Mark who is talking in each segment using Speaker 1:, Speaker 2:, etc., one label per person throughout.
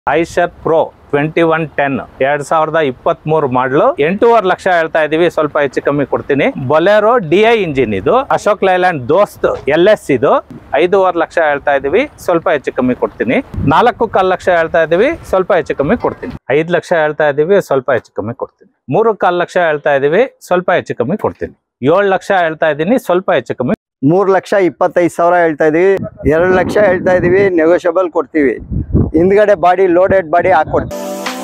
Speaker 1: Eicher pro twenty one ten ಎರಡ್ ಸಾವಿರದ ಇಪ್ಪತ್ತ್ ಮೂರು ಮಾಡಲು ಎಂಟೂವರೆ ಲಕ್ಷ ಹೇಳ್ತಾ ಇದೀವಿ ಸ್ವಲ್ಪ ಹೆಚ್ಚು ಕಮ್ಮಿ ಕೊಡ್ತೀನಿ ಬೊಲೆರೋ ಡಿ ಐ ಇಂಜಿನ್ ಇದು Ashok Leyland Dost L S ಇದು ಐದೂವರೆ ಲಕ್ಷ ಹೇಳ್ತಾ ಇದೀವಿ ಸ್ವಲ್ಪ ಹೆಚ್ಚು ಕಮ್ಮಿ ಕೊಡ್ತೀನಿ ನಾಲ್ಕು ಕಾಲ್ ಲಕ್ಷ ಹೇಳ್ತಾ ಇದೀವಿ ಸ್ವಲ್ಪ ಹೆಚ್ಚು ಕಮ್ಮಿ ಕೊಡ್ತೀನಿ ಐದು ಲಕ್ಷ ಹೇಳ್ತಾ ಇದೀವಿ ಸ್ವಲ್ಪ ಹೆಚ್ಚು ಕಮ್ಮಿ ಕೊಡ್ತೀನಿ ಮೂರು ಕಾಲ್ ಲಕ್ಷ ಹೇಳ್ತಾ ಇದೀವಿ ಸ್ವಲ್ಪ ಹೆಚ್ಚು ಕಮ್ಮಿ ಕೊಡ್ತೀನಿ ಏಳು ಲಕ್ಷ ಹೇಳ್ತಾ ಇದ್ದೀನಿ ಸ್ವಲ್ಪ ಹೆಚ್ಚು ಕಮ್ಮಿ
Speaker 2: ಮೂರ್ ಲಕ್ಷ ಇಪ್ಪತ್ತೈದು ಸಾವಿರ ಹೇಳ್ತಾ ಇದೀವಿ ಎರಡು ಲಕ್ಷ ಹೇಳ್ತಾ ಇದೀವಿ ನೆಗೋಷಿಯಬಲ್ ಕೊಡ್ತೀವಿ ಹಿಂದ್ಗಡೆ ಬಾಡಿ ಲೋಡೆಡ್ ಬಾಡಿ ಹಾಕೊಡ್ತೀವಿ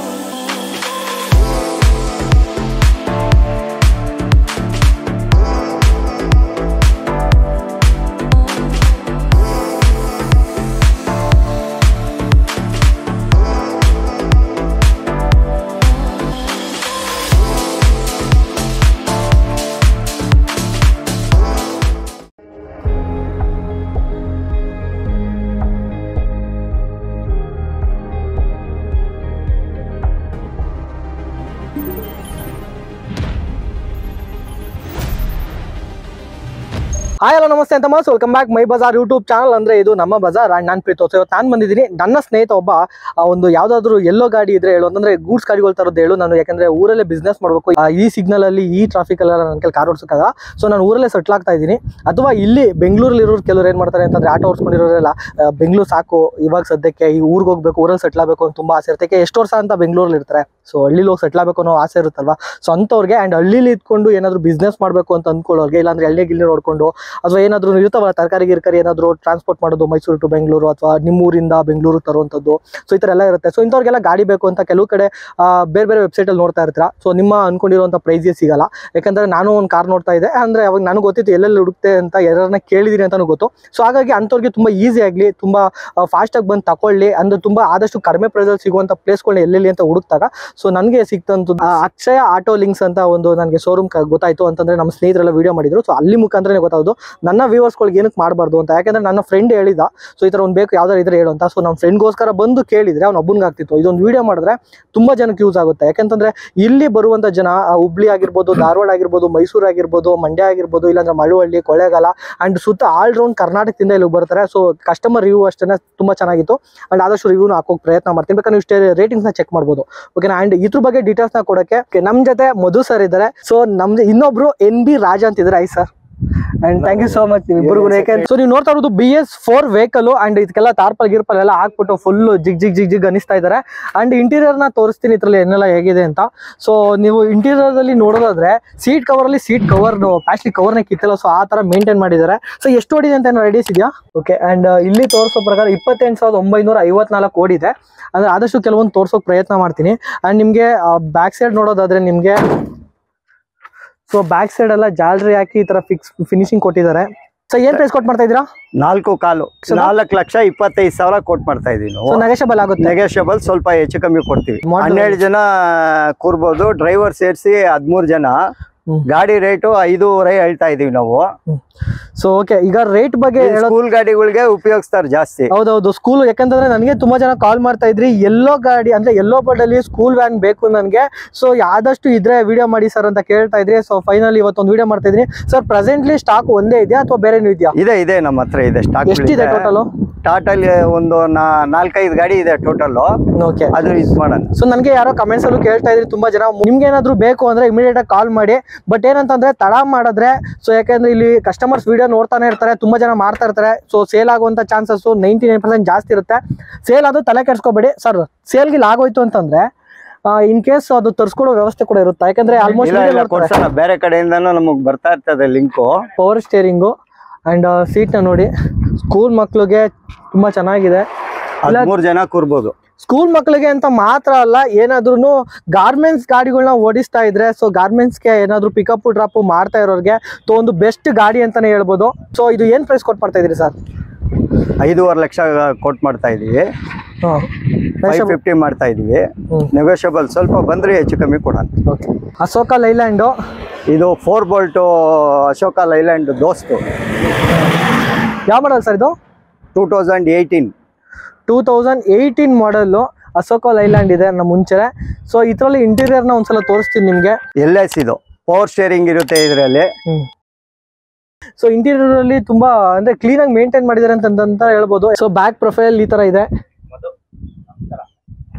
Speaker 3: ಹಾಯ್ ಹಲೋ ನಮಸ್ತೆ ಅಂತ ಮಾಸ್ welcome back my bazaar YouTube channel ಅಂದ್ರೆ ಇದು ನಮ್ಮ ಬಜಾರ್ ಅಂಡ್ ನಾನು ಪ್ರೀತ್ ಇವತ್ತು ನಾನು ಬಂದಿದ್ದೀನಿ ನನ್ನ ಸ್ನೇಹಿತ ಒಬ್ಬ ಆ, ಒಂದು ಯಾವ್ದಾದ್ರು ಎಲ್ಲೋ ಗಾಡಿ ಇದ್ರೆ ಹೇಳು ಅಂತಂದ್ರೆ ಗೂಡ್ಸ್ ಗಾಡಿಗಳು ತರೋದು ಹೇಳು ನಾನು ಯಾಕಂದ್ರೆ ಊರಲ್ಲೇ ಬಿಸ್ನೆಸ್ ಮಾಡಬೇಕು ಈ ಸಿಗ್ನಲ್ ಅಲ್ಲಿ ಈ ಟ್ರಾಫಿಕ್ ಎಲ್ಲ ನನ್ನ ಕೈಲಿ ಕಾರ್ ಓಡಿಸೋಕ್ಕಾಗ ಸೊ ನಾನು ಊರಲ್ಲೇ ಸೆಟ್ಲ್ ಆಗ್ತಾ ಇದ್ದೀನಿ ಅಥವಾ ಇಲ್ಲಿ ಬೆಂಗಳೂರಲ್ಲಿ ಇರೋರು ಕೆಲವರು ಏನ್ ಮಾಡ್ತಾರೆ ಅಂತಂದ್ರೆ ಆಟೋ ಓಡಿಸ್ಕೊಂಡಿರೋರೆಲ್ಲ ಬೆಂಗಳೂರು ಸಾಕು ಇವಾಗ ಸದ್ಯಕ್ಕೆ ಈ ಊರಿಗೆ ಹೋಗ್ಬೇಕು ಊರಲ್ಲಿ ಸೆಟ್ಲ್ ಆಗಬೇಕು ಅಂತ ತುಂಬಾ ಆಸೆ ಇರುತ್ತೆ ಯಾಕೆ ಎಷ್ಟು ವರ್ಷ ಅಂತ ಬೆಂಗಳೂರಲ್ಲಿ ಇರ್ತಾರೆ ಸೊ ಹಳ್ಳಿಲಿ ಹೋಗಿ ಸೆಟ್ಲ್ ಆಗಬೇಕು ಅನ್ನೋ ಆಸೆ ಇರುತ್ತಲ್ವಾ ಸೊ ಅಂಥವ್ರಿಗೆ ಆ್ಯಂಡ್ ಹಳ್ಳಿಲಿ ಇದ್ಕೊಂಡು ಏನಾದ್ರು ಬಿಸ್ನೆಸ್ ಮಾಡಬೇಕು ಅಂತ ಅಂದ್ಕೊಳ್ಳೋರಿಗೆ ಇಲ್ಲಾಂದ್ರೆ ಹಳ್ಳಿ ಗಿಲ್ಲಿ ನೋಡ್ಕೊಂಡು ಅಥವಾ ಏನಾದ್ರು ಇರ್ತಾವಲ್ಲ ತರಕಾರಿ ಗಿರ್ಕಾರಿ ಏನಾದ್ರು ಟ್ರಾನ್ಸ್ಪೋರ್ಟ್ ಮಾಡೋದು ಮೈಸೂರು ಟು ಬೆಂಗಳೂರು ಅಥವಾ ನಿಮ್ಮೂರಿಂದ ಬೆಂಗಳೂರು ತರುವಂಥದ್ದು ಸೊ ಈ ಥರ ಎಲ್ಲ ಇರುತ್ತೆ ಸೊ ಇಂಥವ್ರಿಗೆಲ್ಲ ಗಾಡಿ ಬೇಕು ಅಂತ ಕೆಲವು ಕಡೆ ಆ, ಬೇರೆ ಬೇರೆ ವೆಬ್ಸೈಟಲ್ಲಿ ನೋಡ್ತಾ ಇರ್ತೀರಾ ಸೊ ನಿಮ್ಮ ಅನ್ಕೊಂಡಿರುವಂಥ ಪ್ರೈಸ್ಗೆ ಸಿಗಲ್ಲ ಯಾಕಂದ್ರೆ ನಾನು ಒಂದು ಕಾರ್ ನೋಡ್ತಾ ಇದ್ದೆ ಅಂದ್ರೆ ಅವಾಗ ನನಗೆ ಗೊತ್ತಿತ್ತು ಎಲ್ಲೆಲ್ಲಿ ಹುಡುಕ್ತೆ ಅಂತ ಯಾರನ್ನ ಕೇಳಿದೀನಿ ಅಂತಾನು ಗೊತ್ತು ಸೊ ಹಾಗಾಗಿ ಅಂಥವ್ರಿಗೆ ತುಂಬ ಈಸಿ ಆಗಲಿ ತುಂಬ ಫಾಸ್ಟಾಗಿ ಬಂದು ತಗೊಳ್ಳಿ ಅಂದ್ರೆ ತುಂಬ ಆದಷ್ಟು ಕಡಿಮೆ ಪ್ರೈಸಲ್ಲಿ ಸಿಗುವಂಥ ಪ್ಲೇಸ್ಗಳನ್ನ ಎಲ್ಲೆಲ್ಲಿ ಅಂತ ಹುಡುಕ್ತಾಗ ಸೊ ನನಗೆ ಸಿಕ್ತಂತು ಅಕ್ಷಯ ಆಟೋ ಲಿಂಕ್ಸ್ ಅಂತ ಒಂದು ನನಗೆ ಶೋರೂಮ್ ಗೊತ್ತಾಯ್ತು ಅಂತಂದ್ರೆ ನಮ್ಮ ಸ್ನೇಹಿತರೆಲ್ಲ ವಿಡಿಯೋ ಮಾಡಿದ್ರು ಸೊ ಅಲ್ಲಿ ಮುಖಾಂತರನೇ ಗೊತ್ತಾಗೋದು ನನ್ನ ವ್ಯೂವರ್ಸ್ಗಳಿಗೆ ಏನಕ್ಕೆ ಮಾಡಬಾರ್ದು ಅಂತ ಯಾಕಂದ್ರೆ ನನ್ನ ಫ್ರೆಂಡ್ ಹೇಳಿದ ಸೊ ಈ ಥರ ಒಂದು ಬೇಕು ಯಾವ್ದಾರು ಇದ್ರೆ ಹೇಳು ಅಂತ ಸೊ ನಮ್ಮ ಫ್ರೆಂಡ್ಗೋಸ್ಕರ ಬಂದು ಕೇಳಿದ್ರೆ ಅವ್ನು ಒಬ್ಬನಿಗೆ ಆಗ್ತಿತ್ತು ಇದೊಂದು ವಿಡಿಯೋ ಮಾಡಿದ್ರೆ ತುಂಬಾ ಜನಕ್ಕೆ ಯೂಸ್ ಆಗುತ್ತೆ ಯಾಕಂತಂದ್ರೆ ಇಲ್ಲಿ ಬರುವಂತ ಜನ ಆ, ಹುಬ್ಳಿ ಆಗಿರ್ಬೋದು ಧಾರವಾಡ ಆಗಿರ್ಬೋದು ಮೈಸೂರು ಆಗಿರ್ಬೋದು ಮಂಡ್ಯ ಆಗಿರ್ಬೋದು ಇಲ್ಲಾಂದ್ರೆ ಮಳವಳ್ಳಿ ಕೊಳ್ಳೇಗಾಲ ಅಂಡ್ ಸುತ್ತ ಆಲ್ ರೌಂಡ್ ಕರ್ನಾಟಕದಿಂದ ಇಲ್ಲಿ ಬರ್ತಾರೆ ಸೊ ಕಸ್ಟಮರ್ ರಿವ್ಯೂ ಅಷ್ಟೇ ತುಂಬಾ ಚೆನ್ನಾಗಿತ್ತು ಅಂಡ್ ಆದಷ್ಟು ರಿವ್ಯೂನ ಹಾಕೋಕೆ ಪ್ರಯತ್ನ ಮಾಡ್ತೀನಿ ಬೇಕಾದ್ರೆ ನೀವು ಇಷ್ಟೇ ರೇಟಿಂಗ್ಸ್ ನ ಚೆಕ್ ಮಾಡ್ಬೋದು ಓಕೆನಾ ಅಂಡ್ ಇದ್ರ ಬಗ್ಗೆ ಡೀಟೇಲ್ಸ್ ನ ಕೊಡಕ್ಕೆ okay, ನಮ್ ಜೊತೆ ಮಧು ಸರ್ ಇದ್ದಾರೆ ಸೊ ನಮ್ದು ಇನ್ನೊಬ್ರು ಎನ್ ಬಿ ರಾಜ್ ಅಂತ ಇದ್ದಾರೆ ಐ sir and thank you so much ಇಬ್ಬರಿಗೂ ಯಾಕಂದ್ರೆ ಸೊ ನೀವು ನೋಡ್ತಾ ಇರೋದು B S four vehicle and ಇದಕ್ಕೆಲ್ಲ ತಾರ್ಪಲ್ ಗಿರ್ಪಲ್ ಎಲ್ಲ ಹಾಕ್ಬಿಟ್ಟು ಫುಲ್ ಜಿಗ್ ಜಿಗ್ ಜಿಗ್ ಜಿಗ್ ಅನಿಸ್ತಾ ಇದ್ದಾರೆ ಅಂಡ್ ಇಂಟೀರಿಯರ್ ನ ತೋರಿಸ್ತೀನಿ ಇದ್ರಲ್ಲಿ ಏನೆಲ್ಲ ಹೇಗಿದೆ ಅಂತ ಸೊ ನೀವು ಇಂಟೀರಿಯರ್ ಅಲ್ಲಿ ನೋಡೋದಾದ್ರೆ ಸೀಟ್ ಕವರ್ ಅಲ್ಲಿ ಸೀಟ್ ಕವರ್ ಪ್ಲಾಸ್ಟಿಕ್ ಕವರ್ ನ ಕಿತ್ತಲ್ಲ ಸೊ ಆ ತರ ಮೇಂಟೈನ್ ಮಾಡಿದ್ದಾರೆ ಸೊ ಎಷ್ಟು ಓಡಿದೆ ಅಂತ ಏನೋ ರೆಡೀಸ್ ಇದೆಯಾ ಓಕೆ ಅಂಡ್ ಇಲ್ಲಿ ತೋರಿಸೋ ಪ್ರಕಾರ ಇಪ್ಪತ್ತೆಂಟು ಸಾವಿರದ ಒಂಬೈನೂರ ಐವತ್ನಾಲ್ಕು ಓಡಿದೆ ಅಂದ್ರೆ ಆದಷ್ಟು ಕೆಲವೊಂದು ತೋರ್ಸೋಕ್ ಪ್ರಯತ್ನ ಮಾಡ್ತೀನಿ ಅಂಡ್ ನಿಮ್ಗೆ ಬ್ಯಾಕ್ ಸೈಡ್ ನೋಡೋದಾದ್ರೆ ನಿಮ್ಗೆ ಸೊ ಬ್ಯಾಕ್ ಸೈಡ್ ಎಲ್ಲ ಜಾಲ್ರಿ ಹಾಕಿ ಈ ತರ ಫಿಕ್ಸ್ ಫಿನಿಶಿಂಗ್ ಕೊಟ್ಟಿದ್ದಾರೆ ಸೊ ಏನ್ ಪ್ರೈಸ್ ಕೊಟ್ಟು ಮಾಡ್ತಾ ಇದ್ದೀರಾ
Speaker 2: ನಾಲ್ಕು ಕಾಲು
Speaker 3: ಸದಾ?
Speaker 2: ನಾಲ್ಕು ಲಕ್ಷ ಇಪ್ಪತ್ತೈದು ಸಾವಿರ ಕೊಟ್ ಮಾಡ್ತಾ ಇದೀವಿ
Speaker 3: ಸೊ
Speaker 2: ನಾವು
Speaker 3: ನೆಗೆಷಬಲ್ ಆಗುತ್ತೆ
Speaker 2: ನೆಗೋಷಿಯಬಲ್ ಸ್ವಲ್ಪ ಹೆಚ್ಚು ಕಮ್ಮಿ ಕೊಡ್ತೀವಿ
Speaker 3: Model-
Speaker 2: ಹನ್ನೆರಡು ಜನ ಕೂರ್ಬೋದು ಡ್ರೈವರ್ ಸೇರಿಸಿ ಹದಿಮೂರು ಜನ
Speaker 3: ಹ್ಮ್.
Speaker 2: ಗಾಡಿ ರೇಟು ಐದೂವರೆ ಹೇಳ್ತಾ ಇದೀವಿ ನಾವು
Speaker 3: ಸೊ ಓಕೆ ಈಗ ರೇಟ್ ಬಗ್ಗೆ ಹೇಳೋದು
Speaker 2: ಸ್ಕೂಲ್ ಗಾಡಿಗಳಿಗೆ ಉಪಯೋಗಿಸ್ತಾರೆ ಜಾಸ್ತಿ
Speaker 3: ಹೌದೌದು ಸ್ಕೂಲ್ ಯಾಕಂತಂದ್ರೆ ನನಗೆ ತುಂಬಾ ಜನ ಕಾಲ್ ಮಾಡ್ತಾ ಇದ್ರಿ ಎಲ್ಲೋ ಗಾಡಿ ಅಂದ್ರೆ ಎಲ್ಲೋ ಬೋರ್ಡ್ ಅಲ್ಲಿ ಸ್ಕೂಲ್ ವ್ಯಾನ್ ಬೇಕು ನನಗೆ ಸೊ ಆದಷ್ಟು ಇದ್ರೆ ವಿಡಿಯೋ ಮಾಡಿ ಸರ್ ಅಂತ ಕೇಳ್ತಾ ಇದ್ರಿ ಸೊ ಫೈನಲ್ ಇವತ್ತೊಂದು ವಿಡಿಯೋ ಮಾಡ್ತಾ ಇದ್ರಿ ಸರ್ ಪ್ರೆಸೆಂಟ್ಲಿ ಸ್ಟಾಕ್ ಒಂದೇ ಇದೆಯಾ ಅಥವಾ ಬೇರೆನೂ ಇದೆಯಾ
Speaker 2: ಇದೆ ಇದೆ ನಮ್ಮ ಹತ್ರ ಇದೆ ಸ್ಟಾಕ್
Speaker 3: ಎಷ್ಟಿದೆ ಟೋಟಲ್
Speaker 2: ಟಾಟಲ್ ಒಂದು ನಾ- ನಾಲ್ಕೈದು ಗಾಡಿ ಇದೆ ಟೋಟಲ್
Speaker 3: ಓಕೆ
Speaker 2: ಅದು ಇದು ಮಾಡೋಣ
Speaker 3: ಸೊ ನನಗೆ ಯಾರೋ ಕಮೆಂಟ್ಸ್ ಅಲ್ಲೂ ಕೇಳ್ತಾ ಇದ್ರಿ ತುಂಬಾ ಜನ ನಿಮ್ಗೆ ಏನಾದ್ರು ಬೇಕು ಅಂದ್ರೆ ಇಮಿಡಿಯೇಟ್ ಆಗಿ ಕಾಲ್ ಮಾಡಿ ಬಟ್ ಏನಂತಂದ್ರೆ ತಡ ಮಾಡಿದ್ರೆ ಸೊ ಯಾಕಂದ್ರೆ ಇಲ್ಲಿ ಕಸ್ಟಮರ್ಸ್ ವಿಡಿಯೋ ನೋಡ್ತಾನೆ ಇರ್ತಾರೆ ತುಂಬಾ ಜನ ಮಾಡ್ತಾ ಇರ್ತಾರೆ ಸೊ ಸೇಲ್ ಆಗುವಂತ ಚಾನ್ಸಸ್ ನೈಂಟಿ ನೈನ್ ಪರ್ಸೆಂಟ್ ಜಾಸ್ತಿ ಇರುತ್ತೆ ಸೇಲ್ ಅದು ತಲೆ ಕೆಡ್ಸ್ಕೊಬೇಡಿ ಸರ್ ಸೇಲ್ಗಿಲ್ ಆಗೋಯ್ತು ಅಂತಂದ್ರೆ ಇನ್ ಕೇಸ್ ಅದು ತರ್ಸ್ಕೊಡೋ ವ್ಯವಸ್ಥೆ ಕೂಡ ಇರುತ್ತೆ ಯಾಕಂದ್ರೆ
Speaker 2: ಇಲ್ಲ ಇಲ್ಲ
Speaker 3: ಆಲ್ಮೋಸ್ಟ್
Speaker 2: ಕೊಡ್ಸೋಣ ಬೇರೆ ಕಡೆಯಿಂದನೂ ನಮಗ್ ಬರ್ತಾ ಇರ್ತದೆ ಲಿಂಕು
Speaker 3: ಪವರ್ ಸ್ಟೇರಿಂಗು ಅಂಡ್ ಸೀಟ್ನ ನೋಡಿ ಸ್ಕೂಲ್ ಮಕ್ಳಿಗೆ ತುಂಬಾ ಚೆನ್ನಾಗಿದೆ
Speaker 2: ಹದಿಮೂರು ಜನ ಕೂರ್ಬೋದು
Speaker 3: ಸ್ಕೂಲ್ ಮಕ್ಕಳಿಗೆ ಅಂತ ಮಾತ್ರ ಅಲ್ಲ ಏನಾದ್ರೂ ಗಾರ್ಮೆಂಟ್ಸ್ ಗಾಡಿಗಳನ್ನ ಓಡಿಸ್ತಾ ಇದ್ರೆ ಸೊ ಗಾರ್ಮೆಂಟ್ಸ್ಗೆ ಏನಾದ್ರು ಪಿಕಪ್ ಡ್ರಾಪ್ ಮಾಡ್ತಾ ಇರೋರಿಗೆ ಸೊ ಒಂದು ಬೆಸ್ಟ್ ಗಾಡಿ ಅಂತಾನೆ ಹೇಳ್ಬೋದು ಸೊ ಇದು ಏನ್ ಪ್ರೈಸ್ ಕೊಟ್ಟು ಮಾಡ್ತಾ ಇದೀರಿ ಸರ್
Speaker 2: ಐದೂವರೆ ಲಕ್ಷ ಕೊಟ್ ಮಾಡ್ತಾ ಇದೀವಿ ಫೈವ್ ಫಿಫ್ಟಿ ಮಾಡ್ತಾ ಇದೀವಿ ನೆಗೋಷಿಯಬಲ್ ಸ್ವಲ್ಪ ಬಂದ್ರೆ ಹೆಚ್ಚು ಕಮ್ಮಿ ಕೊಡೋಣ
Speaker 3: ಅಶೋಕ ಲೈಲ್ಯಾಂಡು
Speaker 2: ಇದು four bolt Ashok Leyland Dost
Speaker 3: ಯಾವ ಮಾಡಲ್ ಸರ್ ಇದು
Speaker 2: two thousand eighteen
Speaker 3: two thousand eighteen model Ashok Leyland ಇದೆ ನಮ್ಮ ಮುಂಚೆ ಸೊ ಇದರಲ್ಲಿ ಇಂಟೀರಿಯರ್ನ ಒಂದ್ಸಲ ತೋರಿಸ್ತೀನಿ ನಿಮಗೆ
Speaker 2: ಎಲ್ ಎಸ್ ಇದು ಪವರ್ ಸ್ಟೇರಿಂಗ್ ಇರುತ್ತೆ ಇದರಲ್ಲಿ
Speaker 3: ಸೊ ಇಂಟೀರಿಯರ್ ಅಲ್ಲಿ ತುಂಬಾ ಅಂದ್ರೆ ಕ್ಲೀನ್ ಆಗಿ ಮೇಂಟೈನ್ ಮಾಡಿದ್ದಾರೆ ಅಂತ ಅಂತ ಹೇಳ್ಬೋದು ಸೊ ಬ್ಯಾಕ್ ಪ್ರೊಫೈಲ್ ಈ ತರ ಇದೆ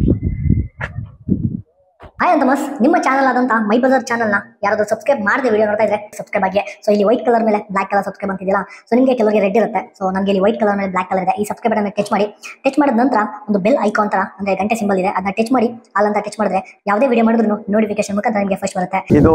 Speaker 4: ಹಾಯ್ ಅಂತಮಸ್ ನಿಮ್ಮ ಚಾನಲ್ ಆದಂತ ಮೈ ಬಜಾರ್ ಚಾನಲ್ನ ಯಾರಾದ್ರೂ ಸಬ್ಸ್ಕ್ರೈಬ್ ಮಾಡದೆ ವಿಡಿಯೋ ನೋಡ್ತಾ ಇದ್ರೆ ಸಬ್ಸ್ಕ್ರೈಬ್ ಆಗಿ ಸೊ ಇಲ್ಲಿ ವೈಟ್ ಕಲರ್ ಮೇಲೆ ಬ್ಲಾಕ್ ಕಲರ್ ಸಬ್ಸ್ಕ್ರೈಬ್ ಅಂತಿದೆಯಲ್ಲ ಸೊ ನಿಮಗೆ ಕೆಲವರಿಗೆ ರೆಡ್ ಇರುತ್ತೆ ಸೊ ನನಗೆ ಇಲ್ಲಿ ವೈಟ್ ಕಲರ್ ಮೇಲೆ ಬ್ಲಾಕ್ ಕಲರ್ ಇದೆ ಈ ಸಬ್ಸ್ಕ್ರೈಬ್ ಬಟನ್ ಟಚ್ ಮಾಡಿ ಟಚ್ ಮಾಡಿದ ನಂತರ ಒಂದು ಬೆಲ್ ಐಕಾನ್ ತರ ಅಂದ್ರೆ ಗಂಟೆ ಸಿಂಬಲ್ ಇದೆ ಅದನ್ನ ಟಚ್ ಮಾಡಿ ಅಲ್ಲಂತ ಟಚ್ ಮಾಡಿದ್ರೆ ಯಾವುದೇ ವಿಡಿಯೋ ಮಾಡಿದ್ರು ನೋಟಿಫಿಕೇಶನ್ ಮುಖಾಂತರ ನಿಮಗೆ ಫಸ್ಟ್ ಬರುತ್ತೆ
Speaker 2: ಇದು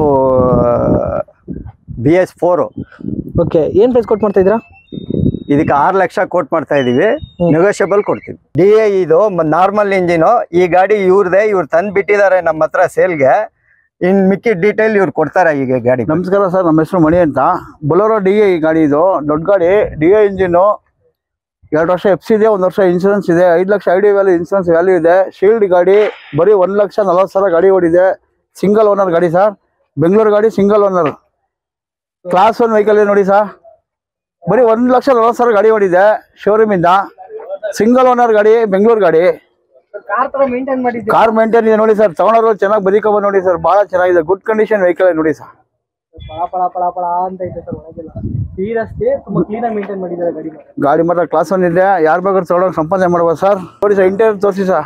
Speaker 2: ಬಿ ಎಸ್ ಫೋರು
Speaker 3: ಓಕೆ ಏನು ಪ್ರೈಸ್ ಕೊಟ್ಟು ಮಾಡ್ತಾ ಇದ್ದೀರಾ
Speaker 2: ಇದಕ್ಕೆ ಆರು ಲಕ್ಷ ಕೋಟ್ ಮಾಡ್ತಾ ಇದೀವಿ
Speaker 3: ಹ್ಮ್.
Speaker 2: ನೆಗೋಷಿಯಬಲ್ ಕೊಡ್ತೀವಿ ಡಿ ಎ ಇದು ನಾರ್ಮಲ್ ಇಂಜಿನು ಈ ಗಾಡಿ ಇವ್ರದೇ ಇವ್ರು ತಂದು ಬಿಟ್ಟಿದ್ದಾರೆ ನಮ್ಮ ಹತ್ರ ಸೇಲ್ಗೆ ಇನ್ ಮಿಕ್ಕಿದ ಡೀಟೇಲ್ ಇವ್ರು ಕೊಡ್ತಾರೆ ಈಗ ಗಾಡಿ
Speaker 5: ನಮಸ್ಕಾರ ಸರ್ ನಮ್ಮ ಹೆಸರು ಮಣಿ ಅಂತ ಬೊಲೋರೋ ಡಿ ಎ ಗಾಡಿ ಇದು ದೊಡ್ಡ ಗಾಡಿ ಡಿ ಎ ಇಂಜಿನು ಎರಡು ವರ್ಷ ಎಫ್ ಸಿ ಇದೆ ಒಂದು ವರ್ಷ ಇನ್ಶೂರೆನ್ಸ್ ಇದೆ ಐದು lakh I D value insurance value ಇದೆ ಶೀಲ್ಡ್ ಗಾಡಿ ಬರೀ ಒಂದು ಲಕ್ಷ ನಲವತ್ತು ಸಾವಿರ ಗಾಡಿ ಓಡಿದೆ ಸಿಂಗಲ್ ಓನರ್ ಗಾಡಿ ಸರ್ ಬೆಂಗಳೂರು ಗಾಡಿ single owner class one vehicle ಇದೆ ನೋಡಿ ಸರ್ ಬರೀ ಒಂದು ಲಕ್ಷ ನಲವತ್ತು ಸಾವಿರ ಗಾಡಿ ಓಡಿದೆ ಶೋರೂಮಿಂದ ಸಿಂಗಲ್ ಓನರ್ ಗಾಡಿ ಬೆಂಗಳೂರು ಗಾಡಿ
Speaker 3: ಕಾರ್ ತರ ಮೇಂಟೈನ್ ಮಾಡಿದ್ದೀರಾ
Speaker 5: ಕಾರ್ ಮೇಂಟೈನ್ ಇದೆ ನೋಡಿ ಸರ್ ತಗೊಂಡವರು ಚೆನ್ನಾಗಿ ಬದಿಕೊಬ ನೋಡಿ ಸರ್ ಭಾಳ ಚೆನ್ನಾಗಿದೆ ಗುಡ್ ಕಂಡೀಷನ್ ವೆಹಿಕಲ್ ನೋಡಿ ಸರ್
Speaker 3: ಪಳ ಪಳ ಪಳ ಪಳ ಅಂತ ಇದೆ ಸರ್ ಒಳಗೆಲ್ಲ ಸೀರಿಯಸ್ಲಿ ತುಂಬಾ ಕ್ಲೀನ್ ಆಗಿ ಮೇಂಟೈನ್ ಮಾಡಿದ್ದಾರೆ ಗಾಡಿ
Speaker 5: ಗಾಡಿ ಮಾತ್ರ ಕ್ಲಾಸ್ ಒನ್ ಇದೆ ಯಾರು ಬೇಕಾದ್ರೂ ತಗೊಳಕ್ ಸಂಪಾದನೆ ಮಾಡ್ಬೋದು ಸರ್ ನೋಡಿ ಸರ್ ಇಂಟೀರಿಯರ್ ತೋರಿಸಿ ಸರ್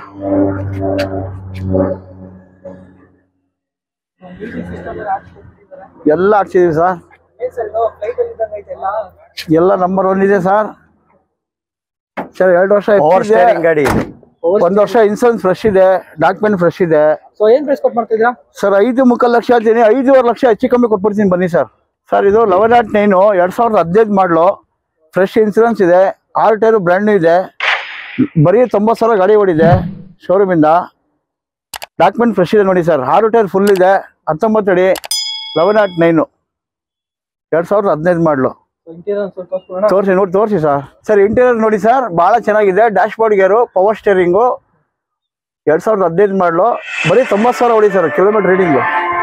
Speaker 5: ಎಲ್ಲ ಹಾಕ್ಸಿದೀವಿ ಸರ್ ಎಲ್ಲ ನಂಬರ್ ಒನ್ ಇದೆ ಸರ್ ಸರ್ ಎರಡು ವರ್ಷ
Speaker 2: ಓವರ್
Speaker 5: ಇದೆ
Speaker 2: ಸ್ಟೇರಿಂಗ್ ಗಾಡಿ ಇದು
Speaker 5: ಒಂದು ವರ್ಷ ಇನ್ಸೂರೆನ್ಸ್ ಫ್ರೆಶ್ ಇದೆ ಡಾಕ್ಯುಮೆಂಟ್ ಫ್ರೆಶ್ ಇದೆ
Speaker 3: ಸೊ ಏನ್ ಪ್ರೈಸ್ ಕೊಟ್ಟು ಮಾಡ್ತಾ ಇದ್ದೀರಾ
Speaker 5: ಸರ್ ಐದು ಮುಕ್ಕಾಲು ಲಕ್ಷ ಹೇಳ್ತೀನಿ ಐದೂವರೆ ಲಕ್ಷ ಹೆಚ್ಚು ಕಮ್ಮಿ ಕೊಟ್ಬಿಡ್ತೀನಿ ಬನ್ನಿ ಸರ್ ಸರ್ ಇದು ಲೆವೆನ್ ನಾಟ್ ನೈನು ಎರಡು ಸಾವಿರದ ಹದಿನೈದು ಮಾಡಲು ಫ್ರೆಶ್ ಇನ್ಸೂರೆನ್ಸ್ ಇದೆ ಆರು ಟೈರು ಬ್ರ್ಯಾಂಡ್ ಇದೆ ಬರೀ ತೊಂಬತ್ತು ಸಾವಿರ ಗಾಡಿ ಓಡಿದೆ ಶೋರೂಮಿಂದ ಡಾಕ್ಯುಮೆಂಟ್ ಫ್ರೆಶ್ ಇದೆ ನೋಡಿ ಸರ್ ಆರು ಟೈರ್ ಫುಲ್ ಇದೆ ಹತ್ತೊಂಬತ್ತು ಅಡಿ ಲೆವೆನ್ ನಾಟ್ ನೈನು ಎರಡು ಸಾವಿರದ ಹದಿನೈದು ಮಾಡಲು
Speaker 3: ಇಂಟೀರಿಯರ್ ಸ್ವಲ್ಪ ತೋರಿಸ್ಕೊಡೋಣ
Speaker 5: ತೋರಿಸಿ ನೋಡಿ ತೋರಿಸಿ ಸರ್ ಸರ್ ಇಂಟೀರಿಯರ್ ನೋಡಿ ಸರ್ ಭಾಳ ಚೆನ್ನಾಗಿದೆ dashboard gear power steering ಎರಡು ಸಾವಿರದ ಹದಿನೈದು ಮಾಡಲು ಬರೀ ತೊಂಬತ್ತು ಸಾವಿರ ಹೊಡಿ ಸರ್ ಕಿಲೋಮೀಟರ್ ರೀಡಿಂಗು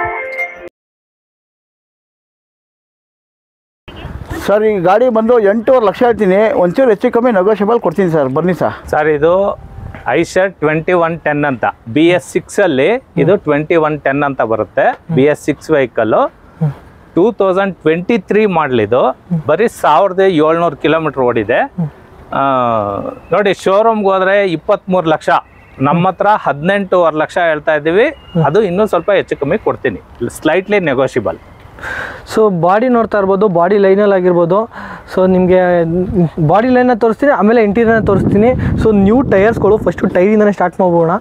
Speaker 5: ಸರ್ ಈ ಗಾಡಿ ಬಂದು ಎಂಟೂವರೆ ಲಕ್ಷ ಹೇಳ್ತೀನಿ ಒಂಚೂರು ಹೆಚ್ಚು ಕಮ್ಮಿ ನೆಗೋಷಿಯಬಲ್ ಕೊಡ್ತೀನಿ ಸರ್ ಬನ್ನಿ ಸರ್
Speaker 1: ಸರ್ ಇದು ಐಶರ್ ಟ್ವೆಂಟಿ ಒನ್ ಟೆನ್ ಅಂತ ಬಿ ಎಸ್ ಸಿಕ್ಸ್ ಅಲ್ಲಿ ಇದು ಟ್ವೆಂಟಿ ಒನ್ ಟೆನ್ ಅಂತ ಬರುತ್ತೆ B S six vehicle two thousand twenty three ಮಾಡಲಿದು ಬರೀ ಸಾವಿರದ ಏಳ್ನೂರು ಕಿಲೋಮೀಟರ್ ಓಡಿದೆ ಆ, ನೋಡಿ ಶೋರೂಮ್ಗೆ ಹೋದ್ರೆ ಇಪ್ಪತ್ತ್ಮೂರು ಲಕ್ಷ ನಮ್ಮ ಹತ್ರ ಹದಿನೆಂಟೂವರೆ ಲಕ್ಷ ಹೇಳ್ತಾ ಇದ್ದೀವಿ ಅದು ಇನ್ನೂ ಸ್ವಲ್ಪ ಹೆಚ್ಚು ಕಮ್ಮಿ ಕೊಡ್ತೀನಿ ಸ್ಲೈಟ್ಲಿ ನೆಗೋಷಿಬಲ್
Speaker 3: ಸೊ ಬಾಡಿ ನೋಡ್ತಾ ಇರ್ಬೋದು ಬಾಡಿ ಲೈನಲ್ಲಿ ಆಗಿರ್ಬೋದು ಸೊ ನಿಮಗೆ ಬಾಡಿ ಲೈನ ತೋರಿಸ್ತೀನಿ ಆಮೇಲೆ ಇಂಟೀರಿಯರ್ನ ತೋರಿಸ್ತೀನಿ ಸೊ ನ್ಯೂ ಟೈರ್ಸ್ಗಳು ಫಸ್ಟು ಟೈರಿಂದನೇ ಸ್ಟಾರ್ಟ್ ಮಾಡ್ಬೋಣ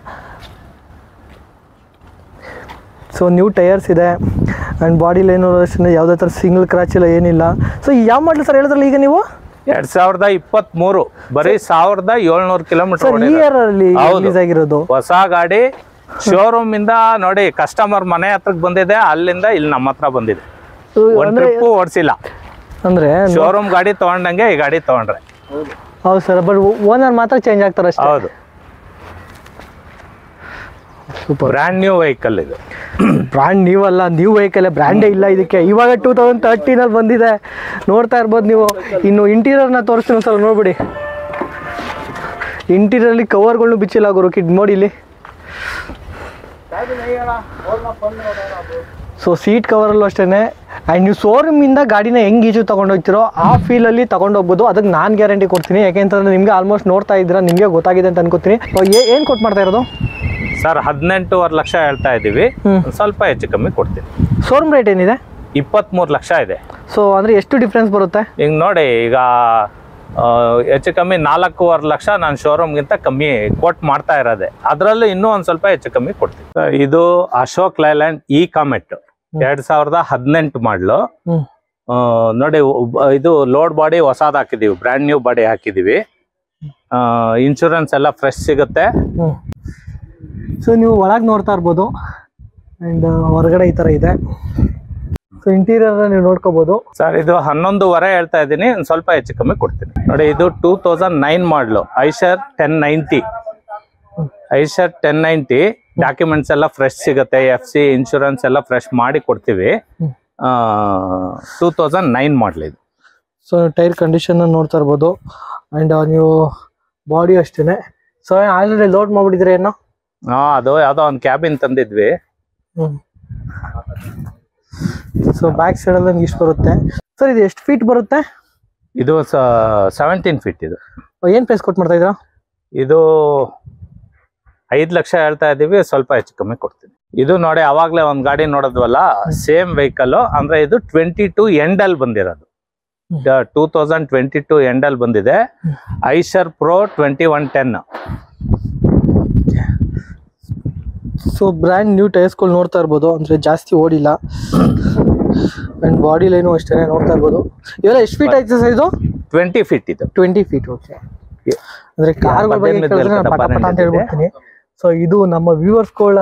Speaker 3: ಸೊ ನ್ಯೂ ಟೈರ್ಸ್ ಇದೆ ಆ್ಯಂಡ್ ಬಾಡಿ ಲೈನು ಅಷ್ಟೇ ಯಾವುದೇ ಥರ ಸಿಂಗಲ್ ಕ್ರಾಚ್ ಇಲ್ಲ ಏನಿಲ್ಲ ಸೊ ಯಾವ ಮಾಡಲಿ ಸರ್ ಹೇಳಿದ್ರಲ್ಲ ಈಗ ನೀವು
Speaker 1: ಎರಡ್ ಸಾವಿರದ ಇಪ್ಪತ್ತ್ಮೂರು ಬರೀ ಸಾವಿರದ ಏಳ್ನೂರು ಕಿಲೋಮೀಟರ್
Speaker 3: ಸರ್ ಈ ಇಯರಲ್ಲಿ
Speaker 1: ಹೌದು.
Speaker 3: ರಿಲೀಸ್ ಆಗಿರೋದು
Speaker 1: ಹೊಸ ಗಾಡಿ ಶೋರೂಮ್ ಇಂದ ನೋಡಿ ಕಸ್ಟಮರ್ ಮನೆ ಹತ್ರಕ್ ಬಂದಿದೆ ಅಲ್ಲಿಂದ ಇಲ್ಲಿ ನಮ್ಮ ಹತ್ರ ಬಂದಿದೆ
Speaker 3: So,
Speaker 1: ಒಂದ್
Speaker 3: ಅಂದ್ರೆ
Speaker 1: ಟ್ರಿಪ್ ಓಡಿಸಿಲ್ಲ
Speaker 3: ಅಂದರೆ
Speaker 1: ಶೋರೂಮ್ ಗಾಡಿ ತಗೊಂಡಂಗೆ ಈ ಗಾಡಿ ತಗೊಂಡ್ರೆ
Speaker 3: ಹೌದು ಸರ್ ಬಟ್ ಓನರ್ ಮಾತ್ರ ಚೇಂಜ್ ಆಗ್ತಾರೆ ಅಷ್ಟೇ
Speaker 1: ಹೌದು
Speaker 3: ಸೂಪರ್
Speaker 1: ಬ್ರ್ಯಾಂಡ್ ನ್ಯೂ ವೆಹಿಕಲ್ ಇದು
Speaker 3: ಬ್ರ್ಯಾಂಡ್ ನೀವಲ್ಲ ನ್ಯೂ ವೆಹಿಕಲ್ ಬ್ರ್ಯಾಂಡೇ ಇಲ್ಲ ಇದಕ್ಕೆ ಇವಾಗ ಟೂ ತೌಸಂಡ್ ತರ್ಟೀನಲ್ಲಿ ಬಂದಿದೆ ನೋಡ್ತಾ ಇರ್ಬೋದು ನೀವು ಇನ್ನು ಇಂಟೀರಿಯರ್ನ ತೋರಿಸ್ತೀನಿ ಒಂದ್ಸಲ ನೋಡ್ಬಿಡಿ ಇಂಟೀರಿಯರ್ಲಿ ಕವರ್ಗಳ್ನು ಬಿಚ್ಚಿಲ್ಲ ಗುರು ಕಿಡ್ ನೋಡಿ ಇಲ್ಲಿ ಸೊ ಸೀಟ್ ಕವರಲ್ಲೂ ಅಷ್ಟೇ ಆ್ಯಂಡ್ ನೀವು ಶೋರೂಮಿಂದ ಗಾಡಿನ ಹೆಂಗೆ ಈಜು ತೊಗೊಂಡೋಗ್ತಿರೋ ಆ ಫೀಲಲ್ಲಿ ತೊಗೊಂಡೋಗ್ಬೋದು ಅದಕ್ಕೆ ನಾನು ಗ್ಯಾರಂಟಿ ಕೊಡ್ತೀನಿ ಯಾಕೆಂತಂದ್ರೆ ನಿಮಗೆ ಆಲ್ಮೋಸ್ಟ್ ನೋಡ್ತಾ ಇದ್ದೀರಾ ನಿಮಗೆ ಗೊತ್ತಾಗಿದೆ ಅಂತ ಅನ್ಕೋತೀನಿ ಏನು ಕೊಟ್ಟು ಮಾಡ್ತಾ ಇರೋದು
Speaker 1: ಸರ್ ಹದಿನೆಂಟೂವರೆ ಲಕ್ಷ ಹೇಳ್ತಾ ಇದ್ದೀವಿ
Speaker 3: ಹ್ಮ್.
Speaker 1: ಒಂದ್ ಸ್ವಲ್ಪ ಹೆಚ್ಚು ಕಮ್ಮಿ ಕೊಡ್ತೀನಿ
Speaker 3: ಶೋರೂಮ್ ರೇಟ್ ಏನಿದೆ
Speaker 1: ಇಪ್ಪತ್ತ್ಮೂರು ಲಕ್ಷ ಇದೆ
Speaker 3: ಸೊ ಅಂದರೆ ಎಷ್ಟು ಡಿಫ್ರೆನ್ಸ್ ಬರುತ್ತೆ
Speaker 1: ಈಗ ನೋಡಿ ಈಗ ಆ, ಹೆಚ್ಚು ಕಮ್ಮಿ ನಾಲ್ಕೂವರೆ ಲಕ್ಷ ನಾನು ಶೋರೂಮ್ಗಿಂತ ಕಮ್ಮಿ ಕೋಟ್ ಮಾಡ್ತಾ ಇರೋದೆ ಅದರಲ್ಲೂ ಇನ್ನೂ ಒಂದು ಸ್ವಲ್ಪ ಹೆಚ್ಚು ಕಮ್ಮಿ ಕೊಡ್ತೀನಿ ಆ, ಇದು ಅಶೋಕ್ ಲೈಲ್ಯಾಂಡ್ ಇ ಕಾಮೆಟ್ ಎರಡ್ ಸಾವಿರದ ಹದಿನೆಂಟು ಮಾಡಲು
Speaker 3: ಹ್ಞೂ
Speaker 1: ನೋಡಿ ಒಬ್ಬ- ಇದು ಲೋಡ್ ಬಾಡಿ ಹೊಸದು ಹಾಕಿದೀವಿ ಬ್ರ್ಯಾಂಡ್ ನ್ಯೂ ಬಾಡಿ ಹಾಕಿದೀವಿ ಇನ್ಶೂರೆನ್ಸ್ ಎಲ್ಲ ಫ್ರೆಶ್ ಸಿಗುತ್ತೆ
Speaker 3: ಹ್ಞೂ ಸೊ ನೀವು ಒಳಗೆ ನೋಡ್ತಾ ಇರ್ಬೋದು ಆ್ಯಂಡ್ ಹೊರಗಡೆ ಈ ಥರ ಇದೆ ಸೊ ಇಂಟೀರಿಯರ್ ನೀವು ನೋಡ್ಕೋಬೋದು
Speaker 1: ಸರ್ ಇದು ಹನ್ನೊಂದುವರೆ ಹೇಳ್ತಾ ಇದ್ದೀನಿ ಒಂದು ಸ್ವಲ್ಪ ಹೆಚ್ಚು ಕಮ್ಮಿ ಕೊಡ್ತೀನಿ ನೋಡಿ ಇದು two thousand nine model Eicher ten ninety Eicher ten ninety documents ಎಲ್ಲ ಫ್ರೆಶ್ ಸಿಗುತ್ತೆ ಎಫ್ ಸಿ ಇನ್ಶೂರೆನ್ಸ್ ಎಲ್ಲ ಫ್ರೆಶ್ ಮಾಡಿ ಕೊಡ್ತೀವಿ ಟೂ ತೌಸಂಡ್ ನೈನ್ ಮಾಡಲಿ ಇದು
Speaker 3: ಸೊ ಟೈರ್ ಕಂಡೀಷನ್ ನೋಡ್ತಾ ಇರ್ಬೋದು ಆ್ಯಂಡ್ ನೀವು ಬಾಡಿ ಅಷ್ಟೇ ಸೊ ಆಲ್ರೆಡಿ ಲೋಡ್ ಮಾಡಿಬಿಟ್ಟಿದ್ರೆ ಏನೋ
Speaker 1: ಹಾ ಅದು ಯಾವುದೋ ಒಂದು ಕ್ಯಾಬಿನ್ ತಂದಿದ್ವಿ
Speaker 3: ಹ್ಞೂ ಸೊ ಬ್ಯಾಕ್ ಸೈಡಲ್ಲಿ ನಮ್ಗೆ ಇಷ್ಟು ಬರುತ್ತೆ ಸರ್ ಇದು ಎಷ್ಟು ಫೀಟ್ ಬರುತ್ತೆ
Speaker 1: ಇದು ಸೆವೆಂಟೀನ್ ಫೀಟ್ ಇದು
Speaker 3: ಏನು ಪ್ರೈಸ್ ಕೊಟ್ಟು ಮಾಡ್ತಾ ಇದ್ದೀರಾ
Speaker 1: ಇದು ಐದ್ ಲಕ್ಷ ಹೇಳ್ತಾ ಇದೀವಿ ಸ್ವಲ್ಪ ಹೆಚ್ಚು ಕಮ್ಮಿ ಕೊಡ್ತೀನಿ ಇದು ನೋಡಿ ಅವಾಗ್ಲೇ ಒಂದ್ ಗಾಡಿ ನೋಡಿದ್ವಲ್ಲ ಸೇಮ್ ವೆಹಿಕಲ್ ಅಂದ್ರೆ ಇದು ಟ್ವೆಂಟಿ ಟು ಎಂಡ್ ಅಲ್ಲಿ ಬಂದಿರೋದು two thousand twenty two end ಅಲ್ಲಿ ಬಂದಿದೆ Eicher pro twenty one ten
Speaker 3: so brand new ಟೈರ್ಸ್ಗಳು ನೋಡ್ತಾ ಇರ್ಬೋದು ಅಂದ್ರೆ ಜಾಸ್ತಿ ಓಡಿಲ್ಲ ಅಂಡ್ ಬಾಡಿ ಲೈನು ಅಷ್ಟೇ ನೋಡ್ತಾ ಇರ್ಬೋದು ಇವೆಲ್ಲ ಎಷ್ಟು ಫೀಟ್ ಆಯ್ತು ಸರ್ ಇದು
Speaker 1: ಟ್ವೆಂಟಿ ಫೀಟ್ ಇದು
Speaker 3: ಟ್ವೆಂಟಿ ಫೀಟ್ ಓಕೆ ಅಂದ್ರೆ ಕಾರ್ಗಳ ಬಗ್ಗೆ
Speaker 1: ಮಧ್ಯಾಹ್ನದ
Speaker 3: ಕೇಳಿದ್ರೆ ನಾನು
Speaker 1: ಮೇಲೆ
Speaker 3: ಪಟ ಪಟ ಅಂತ
Speaker 1: ಇದೆ.
Speaker 3: ಹೇಳ್ಬಿಡ್ತೀನಿ ಸೊ ಇದು ನಮ್ಮ ವ್ಯೂವರ್ಸ್ಗಳ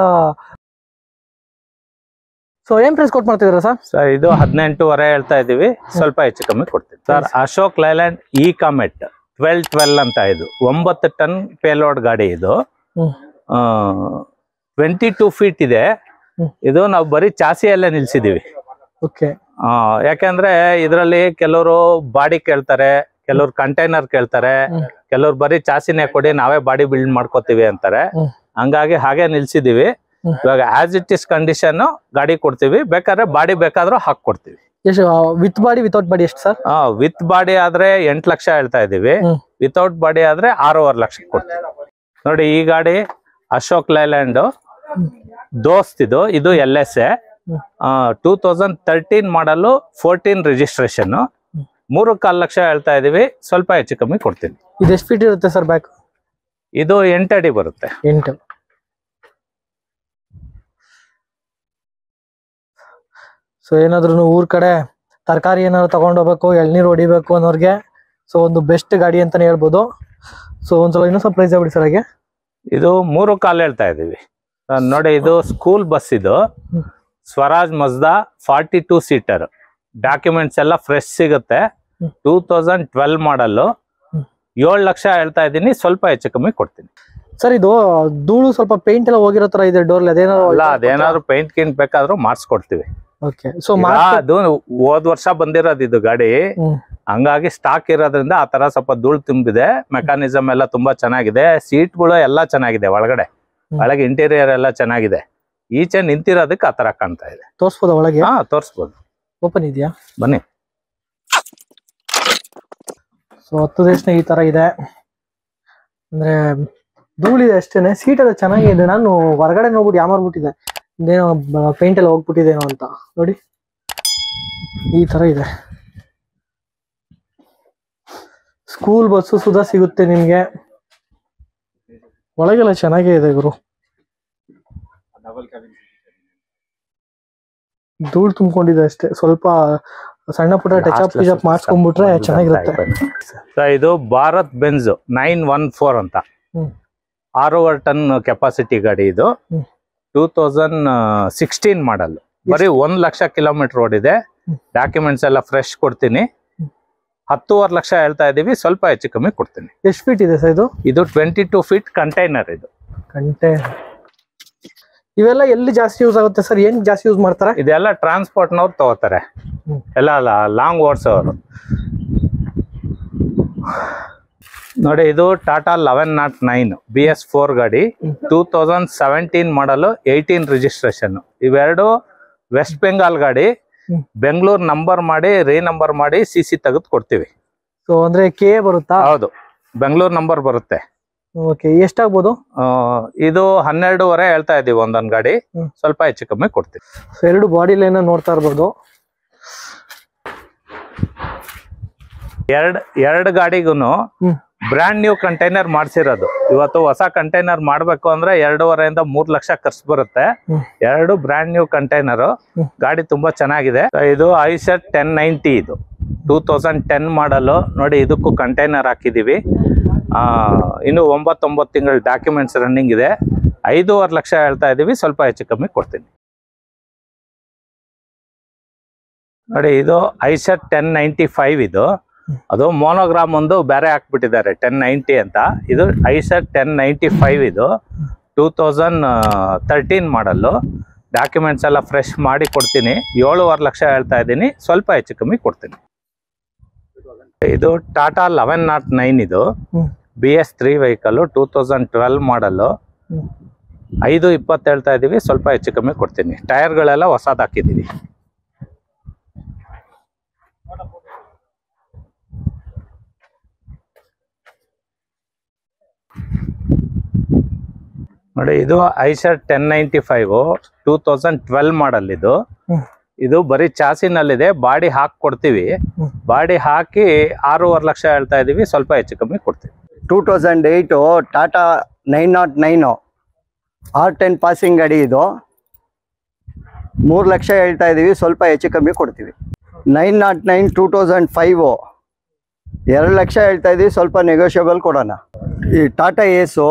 Speaker 3: ಸೊ ಏನ್ ಪ್ರೈಸ್ ಕೊಟ್ಟು ಮಾಡ್ತಿದ್ದೀರಾ ಸರ್
Speaker 1: ಸರ್ ಇದು ಹದಿನೆಂಟುವರೆ ಹೇಳ್ತಾ ಇದೀವಿ ಸ್ವಲ್ಪ ಹೆಚ್ಚು ಕಮ್ಮಿ ಕೊಡ್ತೀವಿ sir Ashok Leyland Ecomet twelve twelve ಅಂತ ಇದು ಒಂಬತ್ತು ಟನ್ ಪೇಲೋಡ್ ಗಾಡಿ ಇದು
Speaker 3: ಹ್ಮ್.
Speaker 1: ಟ್ವೆಂಟಿ ಟೂ ಫೀಟ್ ಇದೆ
Speaker 3: ಹ್ಮ್.
Speaker 1: ಇದು ನಾವು ಬರೀ ಚಾಸಿಯಲ್ಲೇ ನಿಲ್ಸಿದೀವಿ
Speaker 3: ಓಕೆ
Speaker 1: ಆ, ಯಾಕಂದ್ರೆ ಇದರಲ್ಲಿ ಕೆಲವರು ಬಾಡಿ ಕೇಳ್ತಾರೆ ಕೆಲವ್ರು ಕಂಟೈನರ್ ಕೇಳ್ತಾರೆ
Speaker 3: ಹ್ಮ್.
Speaker 1: ಕೆಲವ್ರು ಬರೀ ಚಾಸಿನೇ ಕೊಡಿ ನಾವೇ ಬಾಡಿ ಬಿಲ್ಡ್ ಮಾಡ್ಕೋತೀವಿ ಅಂತಾರೆ
Speaker 3: ಹ್ಮ್.
Speaker 1: ಹಂಗಾಗಿ ಹಾಗೆ ನಿಲ್ಸಿದೀವಿ
Speaker 3: ಹ್ಮ್.
Speaker 1: ಇವಾಗ ಆಸ್ ಇಟ್ ಇಸ್ ಕಂಡೀಷನ್ ಗಾಡಿ ಕೊಡ್ತೀವಿ ಬೇಕಾದ್ರೆ ಬಾಡಿ ಬೇಕಾದ್ರೂ ಹಾಕೊಡ್ತೀವಿ
Speaker 3: ಎಷ್ಟು ವಿತ್ ಬಾಡಿ ವಿತೌಟ್ ಬಾಡಿ ಎಷ್ಟು ಸರ್
Speaker 1: ವಿತ್ ಬಾಡಿ ಆದ್ರೆ ಎಂಟ್ ಲಕ್ಷ ಹೇಳ್ತಾ ಇದೀವಿ
Speaker 3: ಹ್ಮ್.
Speaker 1: ವಿತೌಟ್ ಬಾಡಿ ಆದ್ರೆ ಆರೂವರೆ ಲಕ್ಷ ಕೊಡ್ತೀವಿ ನೋಡಿ ಈ ಗಾಡಿ ಅಶೋಕ್ ಲೈಲ್ಯಾಂಡ್ ದೋಸ್ತ್ ಇದು ಇದು L S A two thousand thirteen model fourteen registration ಮೂರು ಕಾಲ್ ಲಕ್ಷ ಹೇಳ್ತಾ ಇದೀವಿ ಸ್ವಲ್ಪ ಹೆಚ್ಚು ಕಮ್ಮಿ ಕೊಡ್ತೀನಿ
Speaker 3: ಇದು ಎಷ್ಟು ಫೀಟ್ ಇರುತ್ತೆ ಸರ್ ಬ್ಯಾಕ್
Speaker 1: ಇದು ಎಂಟಡಿ ಬರುತ್ತೆ
Speaker 3: ಎಂಟು ಸೊ ಏನಾದ್ರು ಊರ್ ಕಡೆ ತರಕಾರಿ ಏನಾದ್ರು ತಗೊಂಡ್ ಹೋಗ್ಬೇಕು ಎಳ್ನೀರು ಹೊಡಿಬೇಕು ಅನ್ನೋರ್ಗೆ ಸೊ ಒಂದು ಬೆಸ್ಟ್ ಗಾಡಿ ಅಂತಾನೆ ಹೇಳ್ಬೋದು ಸೊ ಒಂದ್ಸಲ ಇನ್ನೊಂದ್ ಸ್ವಲ್ಪ ಪ್ರೈಸ್ ಆಗ್ಬಿಡಿ ಸರ್ ಹಾಗೆ
Speaker 1: ಇದು ಮೂರು ಕಾಲ್ ಹೇಳ್ತಾ ಇದೀವಿ ಆ, ನೋಡಿ ಇದು ಸ್ಕೂಲ್ ಬಸ್ ಇದು
Speaker 3: ಹ್ಮ್.
Speaker 1: Swaraj Mazda forty two seater documents ಎಲ್ಲ ಫ್ರೆಶ್ ಸಿಗುತ್ತೆ
Speaker 3: ಹ್ಮ್.
Speaker 1: ಟೂ ತೌಸಂಡ್ ಟ್ವೆಲ್ ಮಾಡಲ್ಲು
Speaker 3: ಹ್ಮ್.
Speaker 1: ಏಳು ಲಕ್ಷ ಹೇಳ್ತಾ ಇದ್ದೀನಿ ಸ್ವಲ್ಪ ಹೆಚ್ಚು ಕಮ್ಮಿ ಕೊಡ್ತೀನಿ
Speaker 3: ಸರ್ ಇದು ಧೂಳು ಸ್ವಲ್ಪ ಪೇಂಟ್ ಎಲ್ಲ ಹೋಗಿರೋ ತರ ಇದೆ ಡೋರ್
Speaker 1: ಅಲ್ಲ
Speaker 3: ಅದೇನಾದ್ರು
Speaker 1: ಅದೇನಾದ್ರು ಪೇಂಟ್ ಗಿಂಟ್ ಬೇಕಾದ್ರೂ ಮಾಡಿಸ್ಕೊಡ್ತೀವಿ
Speaker 3: ಓಕೆ ಸೊ
Speaker 1: ಈಗ ಅದು ಹೋದ್ ವರ್ಷ ಬಂದಿರೋದು ಇದು ಗಾಡಿ
Speaker 3: ಹ್ಮ್.
Speaker 1: ಹಂಗಾಗಿ ಸ್ಟಾಕ್ ಇರೋದ್ರಿಂದ ಆ ತರ ಸ್ವಲ್ಪ ಧೂಳು ತುಂಬಿದೆ ಮೆಕ್ಯಾನಿಸಮ್ ಎಲ್ಲ ತುಂಬಾ ಚೆನ್ನಾಗಿದೆ ಸೀಟ್ಗಳು ಎಲ್ಲ ಚೆನ್ನಾಗಿದೆ ಒಳಗಡೆ
Speaker 3: ಹ್ಮ್.
Speaker 1: ಒಳಗೆ ಇಂಟೀರಿಯರ್ ಎಲ್ಲ ಚೆನ್ನಾಗಿದೆ ಈಚೆ ನಿಂತಿರೋದಕ್ಕೆ ಆ ತರ ಕಾಣ್ತಾ ಇದೆ
Speaker 3: ತೋರ್ಸ್ಬೋದ ಒಳಗೆ
Speaker 1: ಹಾ ತೋರಿಸ್ಬೋದು
Speaker 3: ಓಪನ್ ಇದೆಯಾ
Speaker 1: ಬನ್ನಿ
Speaker 3: ಸೊ ಹತ್ತು ದೇಶನ ಈ ತರ ಇದೆ ಅಂದ್ರೆ ಧೂಳಿದೆ ಅಷ್ಟೇನೆ ಸೀಟ್ ಎಲ್ಲ ಚೆನ್ನಾಗಿದೆ ನಾನು ಹೊರಗಡೆ ನೋಡ್ಬಿಟ್ಟು ಯಾಮಾರ್ಬಿಟ್ಟಿದೆ ಇದೇನೋ ಪೇಂಟ್ ಎಲ್ಲ ಹೋಗ್ಬಿಟ್ಟಿದೇನೋ ಅಂತ ನೋಡಿ ಈ ತರ ಇದೆ ಸ್ಕೂಲ್ ಬಸ್ಸು ಸುಧಾ ಸಿಗುತ್ತೆ ನಿಮ್ಗೆ ಒಳಗೆಲ್ಲ ಚೆನ್ನಾಗೇ ಇದೆ ಗುರು ಧೂಳು ತುಂಬಿಕೊಂಡಿದೆ ಅಷ್ಟೇ ಸ್ವಲ್ಪ ಸಣ್ಣ ಪುಟ್ಟ ಟಚ್ ಅಪ್ ಟಿಚ್ ಮಾಡಿಸ್ಕೊಂಡ್ಬಿಟ್ರೆ ಚೆನ್ನಾಗಿರುತ್ತೆ
Speaker 1: ಸೊ ಇದು Bharat Benz nine one four ಅಂತ
Speaker 3: ಹ್ಮ್.
Speaker 1: ಆರೂವರೆ ಟನ್ ಕೆಪಾಸಿಟಿ ಗಾಡಿ ಇದು
Speaker 3: ಹ್ಮ್.
Speaker 1: ಟೂ ತೌಸಂಡ್ ಸಿಕ್ಸ್ಟೀನ್ ಮಾಡಲ್ ಬರೀ ಒಂದ್ ಲಕ್ಷ ಕಿಲೋಮೀಟರ್ ಓಡಿದೆ
Speaker 3: ಹ್ಮ್.
Speaker 1: ಡಾಕ್ಯುಮೆಂಟ್ಸ್ ಎಲ್ಲ ಫ್ರೆಶ್ ಕೊಡ್ತೀನಿ ಹತ್ತೂವರೆ ಲಕ್ಷ ಹೇಳ್ತಾ ಇದೀವಿ ಸ್ವಲ್ಪ ಹೆಚ್ಚು ಕಮ್ಮಿ ಕೊಡ್ತೀನಿ
Speaker 3: ಎಷ್ಟು ಫೀಟ್ ಇದೆ ಸರ್ ಇದು
Speaker 1: ಇದು ಟ್ವೆಂಟಿ ಟೂ ಫೀಟ್ ಕಂಟೈನರ್ ಇದು
Speaker 3: ಗಂಟೆ ಇವೆಲ್ಲ ಎಲ್ಲಿ ಜಾಸ್ತಿ ಯೂಸ್ ಆಗುತ್ತೆ ಸರ್ ಏನ್ ಜಾಸ್ತಿ ಯೂಸ್ ಮಾಡ್ತಾರೆ
Speaker 1: ಇದೆಲ್ಲ ಟ್ರಾನ್ಸ್ಪೋರ್ಟ್ನವ್ರು ತಗೋತಾರೆ
Speaker 3: ಹ್ಮ್.
Speaker 1: ಎಲ್ಲ ಲಾಂಗ್ ಓಡಿಸೋರು ನೋಡಿ ಇದು Tata eleven naught nine B S four ಗಾಡಿ two thousand seventeen model eighteen registration ಇವೆರಡು ವೆಸ್ಟ್ ಬೆಂಗಾಲ್ ಗಾಡಿ
Speaker 3: ಹ್ಮ್.
Speaker 1: ಬೆಂಗಳೂರು ನಂಬರ್ ಮಾಡಿ ರೀ ನಂಬರ್ ಮಾಡಿ ಸಿ ಸಿ ತೆಗೆದು ಕೊಡ್ತೀವಿ
Speaker 3: ಸೊ ಅಂದ್ರೆ ಕೆ ಬರುತ್ತಾ
Speaker 1: ಹೌದು ಬೆಂಗಳೂರು ನಂಬರ್ ಬರುತ್ತೆ
Speaker 3: ಓಕೆ ಎಷ್ಟಾಗ್ಬೋದು
Speaker 1: ಆ, ಇದು ಹನ್ನೆರಡೂವರೆ ಹೇಳ್ತಾ ಇದೀವಿ ಒಂದೊಂದು ಗಾಡಿ
Speaker 3: ಹ್ಮ್.
Speaker 1: ಸ್ವಲ್ಪ ಹೆಚ್ಚು ಕಮ್ಮಿ ಕೊಡ್ತೀವಿ
Speaker 3: ಸೊ ಎರಡು ಬಾಡಿ ಲೈನ್ ನೋಡ್ತಾ ಇರ್ಬೋದು
Speaker 1: ಎರಡ್ ಎರಡ್ ಗಾಡಿಗೂನು
Speaker 3: ಹ್ಮ್.
Speaker 1: ಬ್ರ್ಯಾಂಡ್ ನ್ಯೂ ಕಂಟೈನರ್ ಮಾಡ್ಸಿರೋದು ಇವತ್ತು ಹೊಸ ಕಂಟೈನರ್ ಮಾಡ್ಬೇಕು ಅಂದ್ರೆ ಎರಡೂವರೆಯಿಂದ ಮೂರ್ ಲಕ್ಷ ಖರ್ಚು ಬರುತ್ತೆ
Speaker 3: ಹ್ಮ್.
Speaker 1: ಎರಡು ಬ್ರ್ಯಾಂಡ್ ನ್ಯೂ ಕಂಟೈನರ್
Speaker 3: ಹ್ಮ್.
Speaker 1: ಗಾಡಿ ತುಂಬಾ ಚೆನ್ನಾಗಿದೆ ಇದು ಐಸೆಟ್ ಟೆನ್ ನೈಂಟಿ ಇದು ಟೂ ತೌಸಂಡ್ ಟೆನ್ ಮಾಡಲು ನೋಡಿ ಇದಕ್ಕೂ ಕಂಟೈನರ್ ಹಾಕಿದೀವಿ ಆ ಇನ್ನು ಒಂಬತ್ತೊಂಬತ್ತು ತಿಂಗಳ ಡಾಕ್ಯುಮೆಂಟ್ಸ್ ರನ್ನಿಂಗ್ ಇದೆ ಐದೂವರೆ ಲಕ್ಷ ಹೇಳ್ತಾ ಇದೀವಿ ಸ್ವಲ್ಪ ಹೆಚ್ಚು ಕಮ್ಮಿ ಕೊಡ್ತೀನಿ ನೋಡಿ ಇದು ಐಸೆಟ್ ಟೆನ್ ನೈಂಟಿ ಫೈವ್ ಇದು ಅದು ಮೋನೋಗ್ರಾಮ್ ಒಂದು ಬೇರೆ ಹಾಕ್ಬಿಟ್ಟಿದ್ದಾರೆ ಟೆನ್ ನೈಂಟಿ ಅಂತ ಇದು ಐಸೆಟ್ ಟೆನ್ ನೈಂಟಿ ಫೈವ್ ಇದು two thousand thirteen model documents ಎಲ್ಲ ಫ್ರೆಶ್ ಮಾಡಿ ಕೊಡ್ತೀನಿ ಏಳುವರೆ ಲಕ್ಷ ಹೇಳ್ತಾ ಇದ್ದೀನಿ ಸ್ವಲ್ಪ ಹೆಚ್ಚು ಕಮ್ಮಿ ಕೊಡ್ತೀನಿ ಇದು ಟಾಟಾ ಲೆವೆನ್ ನಾಟ್ ನೈನ್ ಇದು
Speaker 3: ಹ್ಮ್.
Speaker 1: B S three vehicle two thousand twelve model
Speaker 3: ಹ್ಮ್.
Speaker 1: ಐದು ಇಪ್ಪತ್ತು ಹೇಳ್ತಾ ಇದ್ದೀವಿ ಸ್ವಲ್ಪ ಹೆಚ್ಚು ಕಮ್ಮಿ ಕೊಡ್ತೀನಿ ಟೈರ್ಗಳೆಲ್ಲ ಹೊಸದು ಹಾಕಿದ್ದೀವಿ ನೋಡಿ ಇದು Eicher ten ninety five two thousand twelve model ಇದು
Speaker 3: ಹ್ಮ್.
Speaker 1: ಇದು ಬರೀ ಚಾಸಿನಲ್ಲಿದೆ ಬಾಡಿ ಹಾಕಿ ಕೊಡ್ತೀವಿ
Speaker 3: ಹ್ಮ್.
Speaker 1: ಬಾಡಿ ಹಾಕಿ ಆರೂವರೆ ಲಕ್ಷ ಹೇಳ್ತಾ ಇದೀವಿ ಸ್ವಲ್ಪ ಹೆಚ್ಚು ಕಮ್ಮಿ ಕೊಡ್ತೀವಿ
Speaker 2: two thousand eight Tata nine naught nine R ten passing ಗಾಡಿ ಇದು ಮೂರು ಲಕ್ಷ ಹೇಳ್ತಾ ಇದ್ದೀವಿ ಸ್ವಲ್ಪ ಹೆಚ್ಚು ಕಮ್ಮಿ ಕೊಡ್ತೀವಿ nine naught nine two thousand five ಎರಡು ಲಕ್ಷ ಹೇಳ್ತಾ ಇದ್ದೀವಿ ಸ್ವಲ್ಪ ನೆಗೋಷಿಯಬಲ್ ಕೊಡೋಣ ಈ Tata ace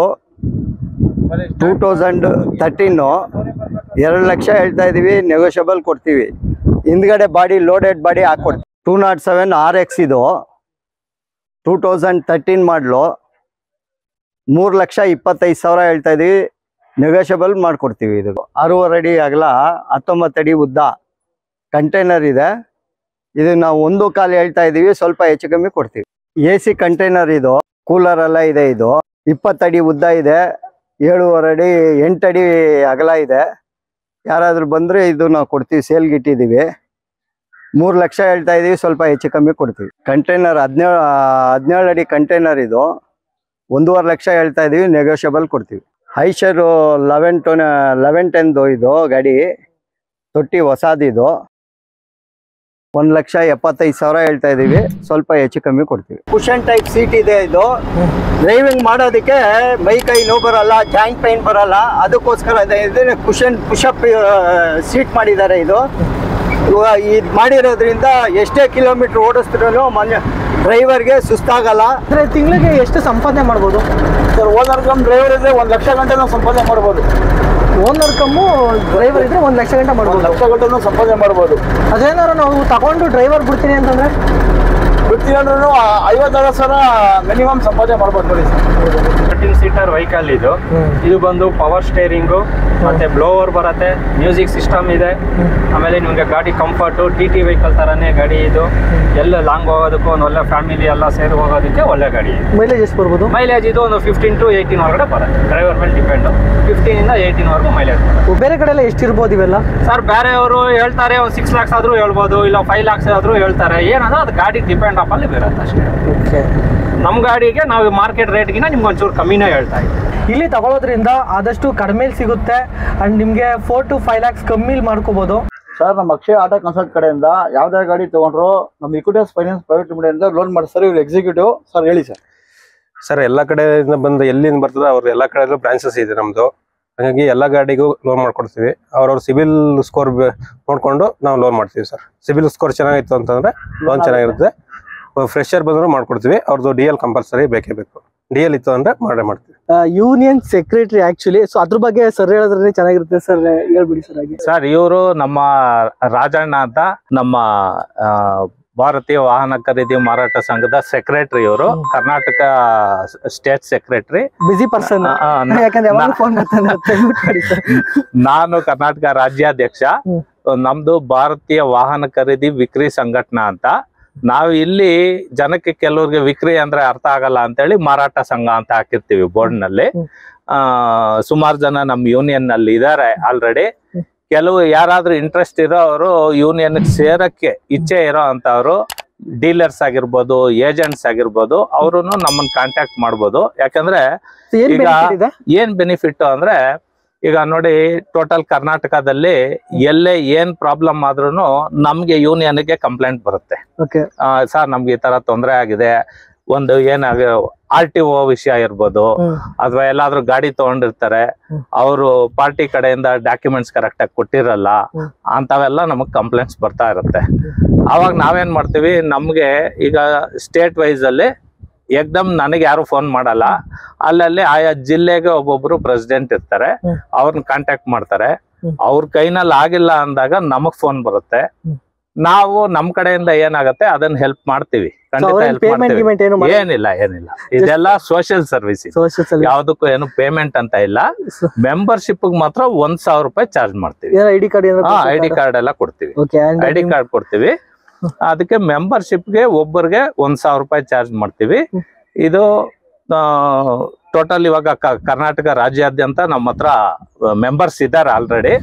Speaker 2: two thousand thirteen ಎರಡು ಲಕ್ಷ ಹೇಳ್ತಾ ಇದ್ದೀವಿ ನೆಗೋಷಿಯಬಲ್ ಕೊಡ್ತೀವಿ ಹಿಂದ್ಗಡೆ ಬಾಡಿ ಲೋಡೆಡ್ ಬಾಡಿ ಹಾಕ್ಕೊಡ್ತೀವಿ two naught seven R X ಇದು ಟೂ ತೌಸಂಡ್ ತರ್ಟೀನ್ ಮಾಡಲು ಮೂರು ಲಕ್ಷ ಇಪ್ಪತ್ತೈದು ಸಾವಿರ ಹೇಳ್ತಾ ಇದೀವಿ ನೆಗೋಷಿಯಬಲ್ ಮಾಡ್ಕೊಡ್ತೀವಿ ಇದು ಆರೂವರೆ ಅಡಿ ಅಗಲ ಹತ್ತೊಂಬತ್ತು ಅಡಿ ಉದ್ದ ಕಂಟೈನರ್ ಇದೆ ಇದು ನಾವು ಒಂದು ಕಾಲು ಹೇಳ್ತಾ ಇದೀವಿ ಸ್ವಲ್ಪ ಹೆಚ್ಚು ಕಮ್ಮಿ ಕೊಡ್ತೀವಿ ಎ ಸಿ ಕಂಟೈನರ್ ಇದು ಕೂಲರ್ ಎಲ್ಲ ಇದೆ ಇದು ಇಪ್ಪತ್ತಡಿ ಉದ್ದ ಇದೆ ಏಳುವರೆ ಅಡಿ ಎಂಟಡಿ ಅಗಲ ಇದೆ ಯಾರಾದ್ರೂ ಬಂದ್ರೆ ಇದು ನಾವು ಕೊಡ್ತೀವಿ ಸೇಲ್ಗೆ ಇಟ್ಟಿದ್ದೀವಿ ಮೂರು ಲಕ್ಷ ಹೇಳ್ತಾ ಇದೀವಿ ಸ್ವಲ್ಪ ಹೆಚ್ಚು ಕಮ್ಮಿ ಕೊಡ್ತೀವಿ ಕಂಟೈನರ್ ಹದಿನೇಳು ಹದಿನೇಳು ಅಡಿ ಕಂಟೈನರ್ ಇದು ಒಂದೂವರೆ ಲಕ್ಷ ಹೇಳ್ತಾ ಇದೀವಿ ನೆಗೋಷಿಯಬಲ್ ಕೊಡ್ತೀವಿ ಐಶರು ಲೆವೆನ್ ಟೊನ್ ಲೆವೆನ್ ಟೆನ್ದು ಇದು ಗಾಡಿ ತೊಟ್ಟಿ ಹೊಸಾದಿದು ಒಂದು ಲಕ್ಷ ಎಪ್ಪತ್ತೈದು ಸಾವಿರ ಹೇಳ್ತಾ ಇದೀವಿ ಸ್ವಲ್ಪ ಹೆಚ್ಚು ಕಮ್ಮಿ ಕೊಡ್ತೀವಿ ಕುಷನ್ ಟೈಪ್ ಸೀಟ್ ಇದೆ ಇದು ಡ್ರೈವಿಂಗ್ ಮಾಡೋದಕ್ಕೆ ಮೈ ಕೈ ನೋವು ಬರಲ್ಲ ಜಾಯಿಂಟ್ ಪೈನ್ ಬರಲ್ಲ ಅದಕ್ಕೋಸ್ಕರ ಇದನ್ನ ಕುಷನ್ ಪುಷಪ್ ಸೀಟ್ ಮಾಡಿದ್ದಾರೆ ಇದು ಇವಾಗ ಇದು ಮಾಡಿರೋದ್ರಿಂದ ಎಷ್ಟೇ ಕಿಲೋಮೀಟರ್ ಓಡಿಸಿದ್ರು ಮನೆ ಡ್ರೈವರ್ಗೆ ಸುಸ್ತಾಗಲ್ಲ
Speaker 3: ಅಂದ್ರೆ ತಿಂಗಳಿಗೆ ಎಷ್ಟು ಸಂಪಾದನೆ ಮಾಡ್ಬೋದು
Speaker 5: ಸರ್ ಓನರ್ ಕಮ್ ಡ್ರೈವರ್ ಇದ್ರೆ ಒಂದು ಲಕ್ಷ ಗಂಟೆ ನಾವು ಸಂಪಾದನೆ ಮಾಡ್ಬೋದು
Speaker 3: ಓನರ್ ಕಮ್ಮು ಡ್ರೈವರ್ ಇದ್ರೆ ಒಂದ್ ಲಕ್ಷ ಗಂಟೆ
Speaker 5: ಒಂದು
Speaker 3: ಮಾಡ್ಬೋದು
Speaker 5: ಲಕ್ಷ ಗಂಟೆ ಸಂಪಾದನೆ ಮಾಡ್ಬೋದು
Speaker 3: ಅದೇನಾದ್ರು ನಾವು ತಗೊಂಡು ಡ್ರೈವರ್ ಬಿಡ್ತೀನಿ ಅಂತಂದ್ರೆ
Speaker 5: ಬಿಡ್ತೀನಿ ಅಂದ್ರೂ ಐವತ್ತಾರು ಸಾವಿರ ಮಿನಿಮಮ್ ಸಂಪಾದನೆ ಮಾಡ್ಬೋದು ನೋಡಿ ಸರ್
Speaker 6: ಥರ್ಟೀನ್ ಸೀಟರ್ ವೆಹಿಕಲ್ ಇದು ಇದು ಬಂದು ಪವರ್ ಸ್ಟೇರಿಂಗು ಮತ್ತೆ ಬ್ಲೋವರ್ ಬರುತ್ತೆ ಮ್ಯೂಸಿಕ್ ಸಿಸ್ಟಮ್ ಇದೆ ಆಮೇಲೆ ನಿಮಗೆ ಗಾಡಿ ಕಂಫರ್ಟು ಟಿ ಟಿ ವೆಹಿಕಲ್ ಥರನೇ ಗಾಡಿ ಇದು ಎಲ್ಲ ಲಾಂಗ್ ಹೋಗೋದಕ್ಕೂ ಒಂದು ಒಳ್ಳೆ ಫ್ಯಾಮಿಲಿ ಎಲ್ಲ ಸೇರಿ ಹೋಗೋದಕ್ಕೆ ಒಳ್ಳೆ ಗಾಡಿ ಇದು
Speaker 3: ಮೈಲೇಜ್ ಎಷ್ಟು ಬರ್ಬೋದು
Speaker 6: ಮೈಲೇಜ್ ಇದು ಒಂದು ಫಿಫ್ಟೀನ್ ಟು ಏಯ್ಟೀನ್ ಒಳಗಡೆ ಬರುತ್ತೆ ಡ್ರೈವರ್ ಮೇಲೆ ಡಿಪೆಂಡು ಫಿಫ್ಟೀನಿಂದ ಏಯ್ಟೀನ್ವರೆಗೂ ಮೈಲೇಜ್ ಬರುತ್ತೆ
Speaker 3: ಬೇರೆ ಕಡೆ ಎಲ್ಲ ಎಷ್ಟಿರ್ಬೋದು ಇವೆಲ್ಲ
Speaker 6: ಸರ್ ಬೇರೆಯವರು ಹೇಳ್ತಾರೆ ಒಂದು ಸಿಕ್ಸ್ ಲ್ಯಾಕ್ಸ್ ಆದರೂ ಹೇಳ್ಬೋದು ಇಲ್ಲ ಫೈವ್ ಲ್ಯಾಕ್ಸ್ ಆದರೂ ಹೇಳ್ತಾರೆ ಏನಂದ್ರೆ ಅದು ಗಾಡಿ ಡಿಪೆಂಡ್ ಅಪ್ ಅಲ್ಲಿ ಬರುತ್ತೆ ಅಷ್ಟೇ
Speaker 3: ಓಕೆ
Speaker 6: ನಮ್ಮ ಗಾಡಿಗೆ ನಾವು ಮಾರ್ಕೆಟ್ ರೇಟ್ಗಿನ ನಿಮ್ಗೆ ಒಂಚೂರು ಕಮ್ಮಿನೇ ಹೇಳ್ತಾ ಇದ್ದೀವಿ
Speaker 3: ಇಲ್ಲಿ ತಗೊಳ್ಳೋದ್ರಿಂದ ಆದಷ್ಟು ಕಡಿಮೆಲಿ ಸಿಗುತ್ತೆ ಅಂಡ್ ನಿಮಗೆ ಫೋರ್ ಟು ಫೈವ್ ಲ್ಯಾಕ್ಸ್ ಕಮ್ಮಿಲಿ ಮಾಡ್ಕೋಬಹುದು
Speaker 5: ಸರ್ ನಮ್ಮ ಅಕ್ಷಯ ಆಟೋ ಕನ್ಸಲ್ಟ್ ಕಡೆಯಿಂದ ಯಾವ್ದೇ ಗಾಡಿ ತಗೊಂಡ್ರು ನಮ್ಮ equities finance private limited loan ಮಾಡ್ತಾರೆ ಇವ್ರು ಎಕ್ಸಿಕ್ಯೂಟಿವ್ ಸರ್ ಹೇಳಿ ಸರ್
Speaker 7: ಸರ್ ಎಲ್ಲ ಕಡೆಯಿಂದ ಬಂದು ಎಲ್ಲಿಂದ ಬರ್ತದೆ ಅವ್ರ ಎಲ್ಲ ಕಡೆಯಲ್ಲೂ ಬ್ರಾಂಚಸ್ ಇದೆ ನಮ್ದು ಹಾಗಾಗಿ ಎಲ್ಲ ಗಾಡಿಗೂ ಲೋನ್ ಮಾಡ್ಕೊಡ್ತೀವಿ ಅವ್ರವ್ರ ಸಿಬಿಲ್ ಸ್ಕೋರ್ ನೋಡ್ಕೊಂಡು ನಾವು ಲೋನ್ ಮಾಡ್ತೀವಿ ಸರ್ ಸಿಬಿಲ್ ಸ್ಕೋರ್ ಚೆನ್ನಾಗಿತ್ತು ಅಂತಂದ್ರೆ ಲೋನ್ ಚೆನ್ನಾಗಿರುತ್ತೆ ಫ್ರೆಶರ್ ಬಂದ್ರು ಮಾಡ್ಕೊಡ್ತೀವಿ ಅವ್ರದ್ದು ಡಿ ಎಲ್ ಕಂಪಲ್ಸರಿ ಬೇಕೇ ಬೇಕು ಡಿ ಎಲ್ ಇತ್ತು ಅಂದ್ರೆ ಮಾಡೇ ಮಾಡ್ತೀವಿ
Speaker 3: ಯೂನಿಯನ್ ಸೆಕ್ರೆಟರಿ ಆಕ್ಚುಲಿ ಸೊ ಅದ್ರ ಬಗ್ಗೆ ಸರ್ ಹೇಳಿದ್ರೆ ಚೆನ್ನಾಗಿರುತ್ತೆ ಸರ್ ಹೇಳ್ಬಿಡಿ ಸರ್ ಹಾಗೆ
Speaker 1: ಸರ್ ಇವರು ನಮ್ಮ ರಾಜಣ್ಣ ಅಂತ ನಮ್ಮ ಆ, ಭಾರತೀಯ ವಾಹನ ಖರೀದಿ ಮಾರಾಟ ಸಂಘದ ಸೆಕ್ರೆಟರಿ ಇವರು Karnataka state secretary
Speaker 3: busy person ಯಾಕಂದ್ರೆ ಯಾವಾಗ ಫೋನ್ ಮಾಡ್ತಾನೆ ಮಾಡಿ ಸರ್
Speaker 1: ನಾನು ಕರ್ನಾಟಕ ರಾಜ್ಯಾಧ್ಯಕ್ಷ
Speaker 3: ಹ್ಮ್.
Speaker 1: ನಮ್ದು ಭಾರತೀಯ ವಾಹನ ಖರೀದಿ ವಿಕ್ರಿ ಸಂಘಟನಾ ಅಂತ ನಾವು ಇಲ್ಲಿ ಜನಕ್ಕೆ ಕೆಲವ್ರಿಗೆ ವಿಕ್ರಿ ಅಂದ್ರೆ ಅರ್ಥ ಆಗಲ್ಲ ಅಂತೇಳಿ ಮಾರಾಟ ಸಂಘ ಅಂತ ಹಾಕಿರ್ತೀವಿ ಬೋರ್ಡ್ ನಲ್ಲಿ
Speaker 3: ಹ್ಮ್.
Speaker 1: ಆ ಸುಮಾರು ಜನ ನಮ್ ಯೂನಿಯನ್ ನಲ್ಲಿ ಇದಾರೆ ಆಲ್ರೆಡಿ ಕೆಲವು ಯಾರಾದ್ರೂ ಇಂಟ್ರೆಸ್ಟ್ ಇರೋರು ಯೂನಿಯನ್ ಸೇರಕ್ಕೆ ಇಚ್ಛೆ ಇರೋ ಅಂತವ್ರು ಡೀಲರ್ಸ್ ಆಗಿರ್ಬೋದು ಏಜೆಂಟ್ಸ್ ಆಗಿರ್ಬೋದು ಅವರು ನಮ್ಮನ್ನ ಕಾಂಟ್ಯಾಕ್ಟ್ ಮಾಡ್ಬೋದು ಯಾಕಂದ್ರೆ
Speaker 3: ಏನ್
Speaker 1: ಈಗ-
Speaker 3: benefit ಇದೆ
Speaker 1: ಏನ್ ಬೆನಿಫಿಟ್ ಅಂದ್ರೆ ಈಗ ನೋಡಿ ಟೋಟಲ್ ಕರ್ನಾಟಕದಲ್ಲಿ ಎಲ್ಲೇ ಏನ್ ಪ್ರಾಬ್ಲಮ್ ಆದ್ರೂ ನಮ್ಗೆ ಯೂನಿಯನ್ಗೆ ಕಂಪ್ಲೇಂಟ್ ಬರುತ್ತೆ
Speaker 3: ಓಕೆ
Speaker 1: ಸರ್ ನಮ್ಗೆ ಈ ತರ ತೊಂದರೆ ಆಗಿದೆ ಒಂದು ಏನಾಗ ಆರ್ ಟಿ ಒ ವಿಷಯ ಇರ್ಬೋದು ಅಥವಾ ಎಲ್ಲಾದ್ರೂ ಗಾಡಿ ತಗೊಂಡಿರ್ತಾರೆ
Speaker 3: ಹ್ಮ್.
Speaker 1: ಅವರು ಪಾರ್ಟಿ ಕಡೆಯಿಂದ ಡಾಕ್ಯುಮೆಂಟ್ಸ್ ಕರೆಕ್ಟ್ ಆಗಿ ಕೊಟ್ಟಿರಲ್ಲ
Speaker 3: ಹ್ಮ್.
Speaker 1: ಅಂತವೆಲ್ಲ ನಮಗ್ ಕಂಪ್ಲೇಂಟ್ಸ್ ಬರ್ತಾ ಇರುತ್ತೆ ಅವಾಗ ನಾವೇನ್ ಮಾಡ್ತೀವಿ ನಮ್ಗೆ ಈಗ ಸ್ಟೇಟ್ ವೈಸ್ ಅಲ್ಲಿ ಏಕ್ದಮ್ ನನಗೆ ಯಾರು ಫೋನ್ ಮಾಡಲ್ಲ ಅಲ್ಲಲ್ಲಿ ಆಯಾ ಜಿಲ್ಲೆಗೆ ಒಬ್ಬೊಬ್ರು ಪ್ರೆಸಿಡೆಂಟ್ ಇರ್ತಾರೆ
Speaker 3: ಹ್ಮ್.
Speaker 1: ಅವ್ರನ್ನ ಕಾಂಟ್ಯಾಕ್ಟ್ ಮಾಡ್ತಾರೆ
Speaker 3: ಹ್ಮ್.
Speaker 1: ಅವ್ರ ಕೈನಲ್ಲಿ ಆಗಿಲ್ಲ ಅಂದಾಗ ನಮಗ್ ಫೋನ್ ಬರುತ್ತೆ
Speaker 3: ಹ್ಮ್.
Speaker 1: ನಾವು ನಮ್ ಕಡೆಯಿಂದ ಏನಾಗತ್ತೆ ಅದನ್ನ ಹೆಲ್ಪ್ ಮಾಡ್ತೀವಿ ಖಂಡಿತ ಹೆಲ್ಪ್
Speaker 3: ಪೇಮೆಂಟ್
Speaker 1: ಮಾಡ್ತೀವಿ
Speaker 3: ಗಿಮೆಂಟ್ ಏನು
Speaker 1: ಏನಿಲ್ಲ ಏನಿಲ್ಲ ಇದೆಲ್ಲ ಸೋಷಿಯಲ್ ಸರ್ವಿಸ್
Speaker 3: ಸೋಷಿಯಲ್
Speaker 1: ಯಾವ್ದಕ್ಕೂ ಏನು ಪೇಮೆಂಟ್ ಅಂತ ಇಲ್ಲ ಮೆಂಬರ್ಶಿಪ್ ಮಾತ್ರ ಒಂದ್ ಸಾವಿರ ರೂಪಾಯಿ ಚಾರ್ಜ್ ಮಾಡ್ತೀವಿ
Speaker 3: ಐ ಡಿ ಕಾರ್ಡ್
Speaker 1: ಹಾ ಐ ಡಿ ಕಾರ್ಡ್ ಎಲ್ಲ ಕೊಡ್ತೀವಿ
Speaker 3: ಓಕೆ
Speaker 1: ಐ ಡಿ ಕಾರ್ಡ್ ಕೊಡ್ತೀವಿ ಅದಕ್ಕೆ ಮೆಂಬರ್ಶಿಪ್ಗೆ ಒಬ್ಬರಿಗೆ ಒಂದ್ ಸಾವಿರ ರೂಪಾಯಿ ಚಾರ್ಜ್ ಮಾಡ್ತೀವಿ ಇದು ಟೋಟಲ್ ಇವಾಗ ಕ- ಕರ್ನಾಟಕ ರಾಜ್ಯಾದ್ಯಂತ ನಮ್ಮ ಹತ್ರ ಮೆಂಬರ್ಸ್ ಇದ್ದಾರೆ ಆಲ್ರೆಡಿ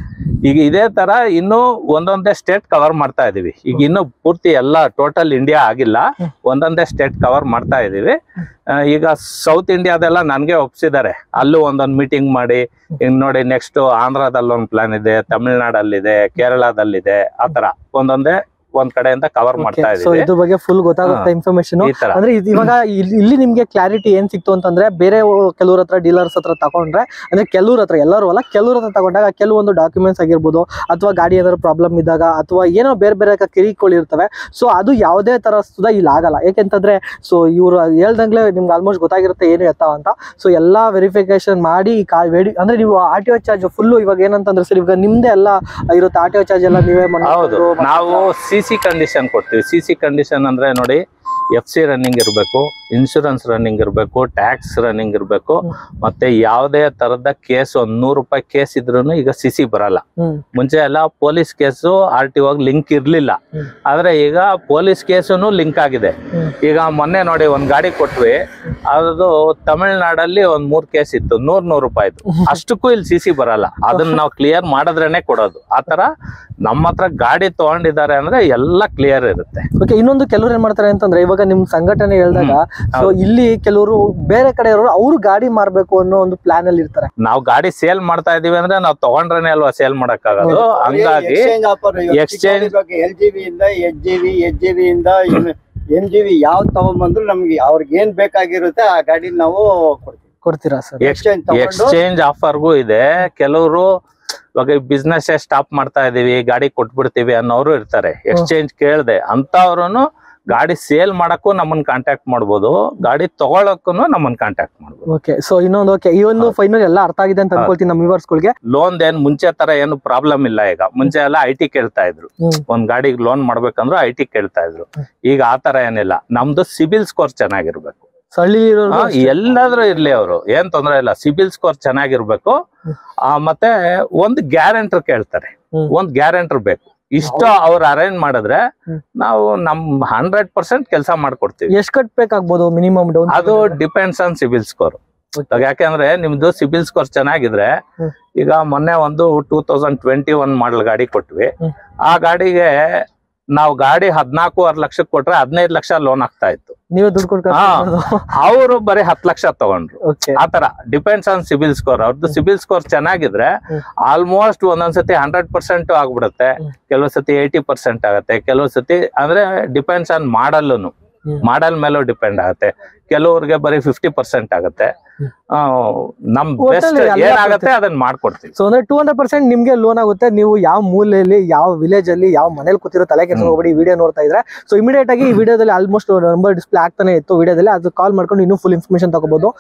Speaker 1: ಈಗ ಇದೇ ತರ ಇನ್ನು ಒಂದೊಂದೇ ಸ್ಟೇಟ್ ಕವರ್ ಮಾಡ್ತಾ ಇದೀವಿ ಈಗ ಇನ್ನು ಪೂರ್ತಿ ಎಲ್ಲ ಟೋಟಲ್ ಇಂಡಿಯಾ ಆಗಿಲ್ಲ ಒಂದೊಂದೇ ಸ್ಟೇಟ್ ಕವರ್ ಮಾಡ್ತಾ ಇದೀವಿ ಆ, ಈಗ ಸೌತ್ ಇಂಡಿಯಾದೆಲ್ಲ ನನ್ಗೆ ಒಪ್ಸಿದ್ದಾರೆ ಅಲ್ಲೂ ಒಂದೊಂದು ಮೀಟಿಂಗ್ ಮಾಡಿ ಈಗ ನೋಡಿ ನೆಕ್ಸ್ಟ್ ಆಂಧ್ರದಲ್ಲಿ ಒಂದು ಪ್ಲಾನ್ ಇದೆ ತಮಿಳ್ನಾಡಲ್ಲಿದೆ ಕೇರಳದಲ್ಲಿದೆ ಆತರ ಒಂದೊಂದೇ ಒಂದ್ ಕಡೆಯಿಂದ ಕವರ್ ಮಾಡ್ತಾ
Speaker 3: ಸೊ
Speaker 1: ಇದೀವಿ
Speaker 3: ಇದ್ರ ಬಗ್ಗೆ ಫುಲ್ ಗೊತ್ತಾಗುತ್ತೆ ಇನ್ಫಾರ್ಮೇಶನ್
Speaker 1: ಈ ತರ
Speaker 3: ಅಂದ್ರೆ ಇದು ಇವಾಗ ಇಲ್ಲಿ ಇಲ್ಲಿ ನಿಮ್ಗೆ ಕ್ಲಾರಿಟಿ ಏನ್ ಸಿಕ್ತು ಅಂತಂದ್ರೆ ಬೇರೆ ಕೆಲವ್ರ ಹತ್ರ ಡೀಲರ್ಸ್ ಹತ್ರ ತಗೊಂಡ್ರೆ ಅಂದ್ರೆ ಕೆಲವ್ರ ಹತ್ರ ಎಲ್ಲರೂ ಅಲ್ಲ ಕೆಲವ್ರ ಹತ್ರ ತಗೊಂಡಾಗ ಕೆಲವೊಂದು ಡಾಕ್ಯುಮೆಂಟ್ಸ್ ಆಗಿರ್ಬೋದು ಅಥವಾ ಗಾಡಿ ಏನಾದ್ರು ಪ್ರಾಬ್ಲಮ್ ಇದ್ದಾಗ ಅಥವಾ ಏನೋ ಬೇರೆ ಬೇರೆ ಕಿರಿಗಳಿರ್ತವೆ ಸೊ ಅದು ಯಾವುದೇ ತರ ಸುಧಾ ಇಲ್ಲಿ ಆಗಲ್ಲ ಯಾಕೆಂತಂದ್ರೆ ಸೊ ಇವ್ರು ಹೇಳ್ದಂಗ್ಲೆ ನಿಮ್ಗೆ ಆಲ್ಮೋಸ್ಟ್ ಗೊತ್ತಾಗಿರುತ್ತೆ ಏನು ಎತ್ತ ಅಂತ ಸೊ ಎಲ್ಲಾ ವೆರಿಫಿಕೇಶನ್ ಮಾಡಿ ಈ ಕಾ ವೇಡಿ ಅಂದ್ರೆ ನೀವು R T O charge full ಇವಾಗ ಏನಂತಂದ್ರೆ ಸರ್ ಇವಾಗ ನಿಮ್ದೇ ಎಲ್ಲ ಇರುತ್ತೆ ಆರ್ ಟಿ ಒ ಚಾರ್ಜ್ ಎಲ್ಲ ನೀವೇ
Speaker 1: ಹೌದು
Speaker 3: ಮಾಡ್ಕೊಂಡು
Speaker 1: ನಾವು ಸಿ ಸಿ ಕಂಡೀಷನ್ ಕೊಡ್ತೀವಿ ಸಿ ಸಿ ಕಂಡೀಷನ್ ಅಂದ್ರೆ ನೋಡಿ ಎಫ್ ಸಿ ರನ್ನಿಂಗ್ ಇರಬೇಕು ಇನ್ಶೂರೆನ್ಸ್ ರನ್ನಿಂಗ್ ಇರಬೇಕು ಟ್ಯಾಕ್ಸ್ ರನ್ನಿಂಗ್ ಇರಬೇಕು ಮತ್ತೆ ಯಾವುದೇ ತರದ ಕೇಸ್ ಒಂದ್ ನೂರು ರೂಪಾಯಿ ಕೇಸ್ ಇದ್ರೂ ಈಗ ಸಿ ಸಿ ಬರಲ್ಲ
Speaker 3: ಹ್ಮ್
Speaker 1: ಮುಂಚೆ ಎಲ್ಲ ಪೊಲೀಸ್ ಕೇಸು ಆರ್ ಟಿ ಒಗ್ ಲಿಂಕ್ ಇರ್ಲಿಲ್ಲ
Speaker 3: ಹ್ಮ್.
Speaker 1: ಆದ್ರೆ ಈಗ ಪೊಲೀಸ್ ಕೇಸುನು ಲಿಂಕ್ ಆಗಿದೆ
Speaker 3: ಹ್ಮ್.
Speaker 1: ಈಗ ಮೊನ್ನೆ ನೋಡಿ ಒಂದ್ ಗಾಡಿ ಕೊಟ್ವಿ ಅದು ತಮಿಳ್ನಾಡಲ್ಲಿ ಒಂದ್ ಮೂರ್ ಕೇಸ್ ಇತ್ತು ನೂರ್ ನೂರ್ ರೂಪಾಯಿದು ಅಷ್ಟಕ್ಕೂ ಇಲ್ಲಿ ಸಿ ಸಿ ಬರಲ್ಲ ಅದನ್ನ ನಾವು ಕ್ಲಿಯರ್ ಮಾಡಿದ್ರೇನೆ ಕೊಡೋದು ಆತರ ನಮ್ಮ ಹತ್ರ ಗಾಡಿ ತಗೊಂಡಿದ್ದಾರೆ ಅಂದ್ರೆ ಎಲ್ಲ ಕ್ಲಿಯರ್ ಇರುತ್ತೆ
Speaker 3: ಓಕೆ ಇನ್ನೊಂದು ಕೆಲವ್ರು ಏನ್ ಮಾಡ್ತಾರೆ ಅಂತಂದ್ರೆ ಇವಾಗ ನಿಮ್ ಸಂಘಟನೆ ಹೇಳ್ದಾಗ ಸೊ
Speaker 1: ಹೌದು.
Speaker 3: ಇಲ್ಲಿ ಕೆಲವರು ಬೇರೆ ಕಡೆ ಇರೋರು ಅವ್ರು ಗಾಡಿ ಮಾರ್ಬೇಕು ಅನ್ನೋ ಒಂದು ಪ್ಲಾನ್ ಅಲ್ಲಿ ಇರ್ತಾರೆ
Speaker 1: ನಾವು ಗಾಡಿ ಸೇಲ್ ಮಾಡ್ತಾ ಇದೀವಿ ಅಂದ್ರೆ ನಾವು ತಗೊಂಡ್ರೇನೆ ಅಲ್ವಾ ಸೇಲ್ ಮಾಡಕ್ಕಾಗೋದು ಹಂಗಾಗಿ
Speaker 2: exchange offer
Speaker 1: exchange-
Speaker 2: L G V ಇಂದ H G V H G V ಇಂದ ಎಂ ಜಿ ವಿ ಯಾವ್ದು ತಗೊಂಡ್ಬಂದ್ರು ನಮ್ಗೆ ಅವ್ರಿಗೆ ಏನ್ ಬೇಕಾಗಿರುತ್ತೆ ಆ ಗಾಡಿ ನಾವು ಕೊಡ್ತೀವಿ
Speaker 3: ಕೊಡ್ತೀರಾ ಸರ್
Speaker 2: ಎಕ್ಸ್ಚೇಂಜ್ ತಗೊಂಡು
Speaker 1: ಎಕ್ಸ್ಚೇಂಜ್ ಆಫರ್ಗೂ ಇದೆ ಕೆಲವರು ಇವಾಗ ಬಿಸ್ನೆಸ್ ಸ್ಟಾಪ್ ಮಾಡ್ತಾ ಇದೀವಿ ಗಾಡಿ ಕೊಟ್ಬಿಡ್ತೀವಿ ಅನ್ನೋರು ಇರ್ತಾರೆ ಎಕ್ಸ್ಚೇಂಜ್ ಕೇಳ್ದೆ ಅಂತವ್ರು ಗಾಡಿ ಸೇಲ್ ಮಾಡಕ್ಕೂ ನಮ್ಮನ್ನ ಕಾಂಟ್ಯಾಕ್ಟ್ ಮಾಡ್ಬೋದು ಗಾಡಿ ತಗೊಳಕ್ಕೂ ನಮ್ಮನ್ನ ಕಾಂಟ್ಯಾಕ್ಟ್ ಮಾಡ್ಬೋದು
Speaker 3: ಓಕೆ ಸೊ ಇನ್ನೊಂದು ಓಕೆ ಈ ಒಂದು ಫೈನಲ್ ಎಲ್ಲ ಅರ್ಥ ಆಗಿದೆ ಅಂತ ಅನ್ಕೊಳ್ತೀನಿ ನಮ್ಮ viewers ಗಳಿಗೆ
Speaker 1: ಲೋನ್ ಏನ್ ಮುಂಚೆ ತರ ಏನು ಪ್ರಾಬ್ಲಮ್ ಇಲ್ಲ ಈಗ ಮುಂಚೆ ಎಲ್ಲ ಐ ಟಿ ಕೇಳ್ತಾ ಇದ್ರು
Speaker 3: ಹ್ಮ್.
Speaker 1: ಒಂದ್ ಗಾಡಿಗೆ ಲೋನ್ ಮಾಡ್ಬೇಕಂದ್ರೆ ಐ ಟಿ ಕೇಳ್ತಾ ಇದ್ರು ಈಗ ಆ ತರ ಏನಿಲ್ಲ ನಮ್ದು ಸಿಬಿಲ್ ಸ್ಕೋರ್ ಚೆನ್ನಾಗಿರ್ಬೇಕು
Speaker 3: ಸೊ ಹಳ್ಳಿ ಇರೋರ್ಗು
Speaker 1: ಹಾ,
Speaker 3: ಅಷ್ಟೇ.
Speaker 1: ಎಲ್ಲಾದ್ರೂ ಇರ್ಲಿ ಅವರು ಏನ್ ತೊಂದ್ರೆ ಇಲ್ಲ ಸಿಬಿಲ್ ಸ್ಕೋರ್ ಚೆನ್ನಾಗಿರ್ಬೇಕು ಆ, ಮತ್ತೆ ಒಂದ್ ಗ್ಯಾರಂಟರ್ ಕೇಳ್ತಾರೆ
Speaker 3: ಹ್ಮ್.
Speaker 1: ಒಂದ್ ಗ್ಯಾರಂಟರ್ ಬೇಕು ಇಷ್ಟು ಅವ್ರು ಅರೇಂಜ್ ಮಾಡಿದ್ರೆ
Speaker 3: ಹ್ಮ್.
Speaker 1: ನಾವು ನಮ್ ಹಂಡ್ರೆಡ್ ಪರ್ಸೆಂಟ್ ಕೆಲಸ ಮಾಡ್ಕೊಡ್ತೀವಿ
Speaker 3: ಎಷ್ಟ್ ಕಟ್ಬೇಕಾಗ್ಬೋದು ಮಿನಿಮಮ್ ಡೌನ್
Speaker 1: ಅದು ಡಿಪೆಂಡ್ಸ್ ಆನ್ ಸಿಬಿಲ್ ಸ್ಕೋರ್ ಯಾಕೆಂದ್ರೆ ನಿಮ್ದು ಸಿಬಿಲ್ ಸ್ಕೋರ್ ಚೆನ್ನಾಗಿದ್ರೆ
Speaker 3: ಹ್ಮ್.
Speaker 1: ಈಗ ಮೊನ್ನೆ ಒಂದು two thousand twenty one model ಗಾಡಿ ಕೊಟ್ವಿ
Speaker 3: ಹ್ಮ್.
Speaker 1: ಆ ಗಾಡಿಗೆ ನಾವು ಗಾಡಿ ಹದ್ನಾಲ್ಕೂವರೆ ಲಕ್ಷಕ್ಕೆ ಕೊಟ್ರೆ ಹದಿನೈದು ಲಕ್ಷ ಲೋನ್ ಆಗ್ತಾ ಇತ್ತು
Speaker 3: ನೀವೇ ದುಡ್ಡು ಕೊಡ್ಕೊಂಡು
Speaker 1: ಹಾ. ಅವರು ಬರೀ ಹತ್ತು ಲಕ್ಷ ತಗೊಂಡ್ರು
Speaker 3: ಓಕೆ
Speaker 1: ಆತರ ಡಿಪೆಂಡ್ಸ್ ಆನ್ ಸಿಬಿಲ್ ಸ್ಕೋರ್ ಅವ್ರದ್ದು ಸಿಬಿಲ್ ಸ್ಕೋರ್ ಚೆನ್ನಾಗಿದ್ರೆ
Speaker 3: ಹ್ಮ್.
Speaker 1: ಆಲ್ಮೋಸ್ಟ್ ಒಂದೊಂದ್ಸತಿ ಹಂಡ್ರೆಡ್ ಪರ್ಸೆಂಟ್ ಆಗ್ಬಿಡುತ್ತೆ
Speaker 3: ಹ್ಮ್.
Speaker 1: ಕೆಲವು ಸತಿ ಏಯ್ಟಿ ಪರ್ಸೆಂಟ್ ಆಗುತ್ತೆ ಕೆಲವು ಸತಿ ಅಂದ್ರೆ ಡಿಪೆಂಡ್ಸ್ ಆನ್ ಮಾಡಲ್ಲೂನು
Speaker 3: ಹ್ಮ್.
Speaker 1: ಮಾಡಲ್ ಮೇಲೂ ಡಿಪೆಂಡ್ ಆಗುತ್ತೆ ಕೆಲವ್ರಿಗೆ ಬರೀ ಫಿಫ್ಟಿ ಪರ್ಸೆಂಟ್ ಆಗುತ್ತೆ
Speaker 3: ಹ್ಮ್.
Speaker 1: ಆ, ನಮ್
Speaker 3: ಒಟ್ಟಲ್ಲಿ
Speaker 1: ಬೆಸ್ಟ್
Speaker 3: ಎಲ್ಲ
Speaker 1: ಏನಾಗುತ್ತೆ ಅದನ್ನ ಮಾಡ್ಕೊಡ್ತೀವಿ
Speaker 3: ಸೊ ಅಂದ್ರೆ ಟೂ ಹಂಡ್ರೆಡ್ ಪರ್ಸೆಂಟ್ ನಿಮ್ಗೆ ಲೋನ್ ಆಗುತ್ತೆ ನೀವು ಯಾವ ಮೂಲೆಯಲ್ಲಿ ಯಾವ ವಿಲೇಜ್ ಅಲ್ಲಿ ಯಾವ ಮನೇಲಿ ಕೂತಿರೋ ತಲೆ ಕೆಲ್ಸ
Speaker 1: ಹ್ಮ್.
Speaker 3: ಹೋಗ್ಬಿಡಿ ವಿಡಿಯೋ ನೋಡ್ತಾ ಇದ್ರೆ ಸೊ ಇಮಿಡಿಯೇಟ್ ಆಗಿ ಈ ವಿಡಿಯೋದಲ್ಲಿ ಆಲ್ಮೋಸ್ಟ್ ನಂಬರ್ ಡಿಸ್ಪ್ಲೇ ಆಗ್ತಾನೆ ಇತ್ತು ವಿಡಿಯೋದಲ್ಲಿ ಅದು ಕಾಲ್ ಮಾಡ್ಕೊಂಡು ಇನ್ನೂ ಫುಲ್ ಇನ್ಫಾರ್ಮೇಶನ್ ತಗೋಬಹುದು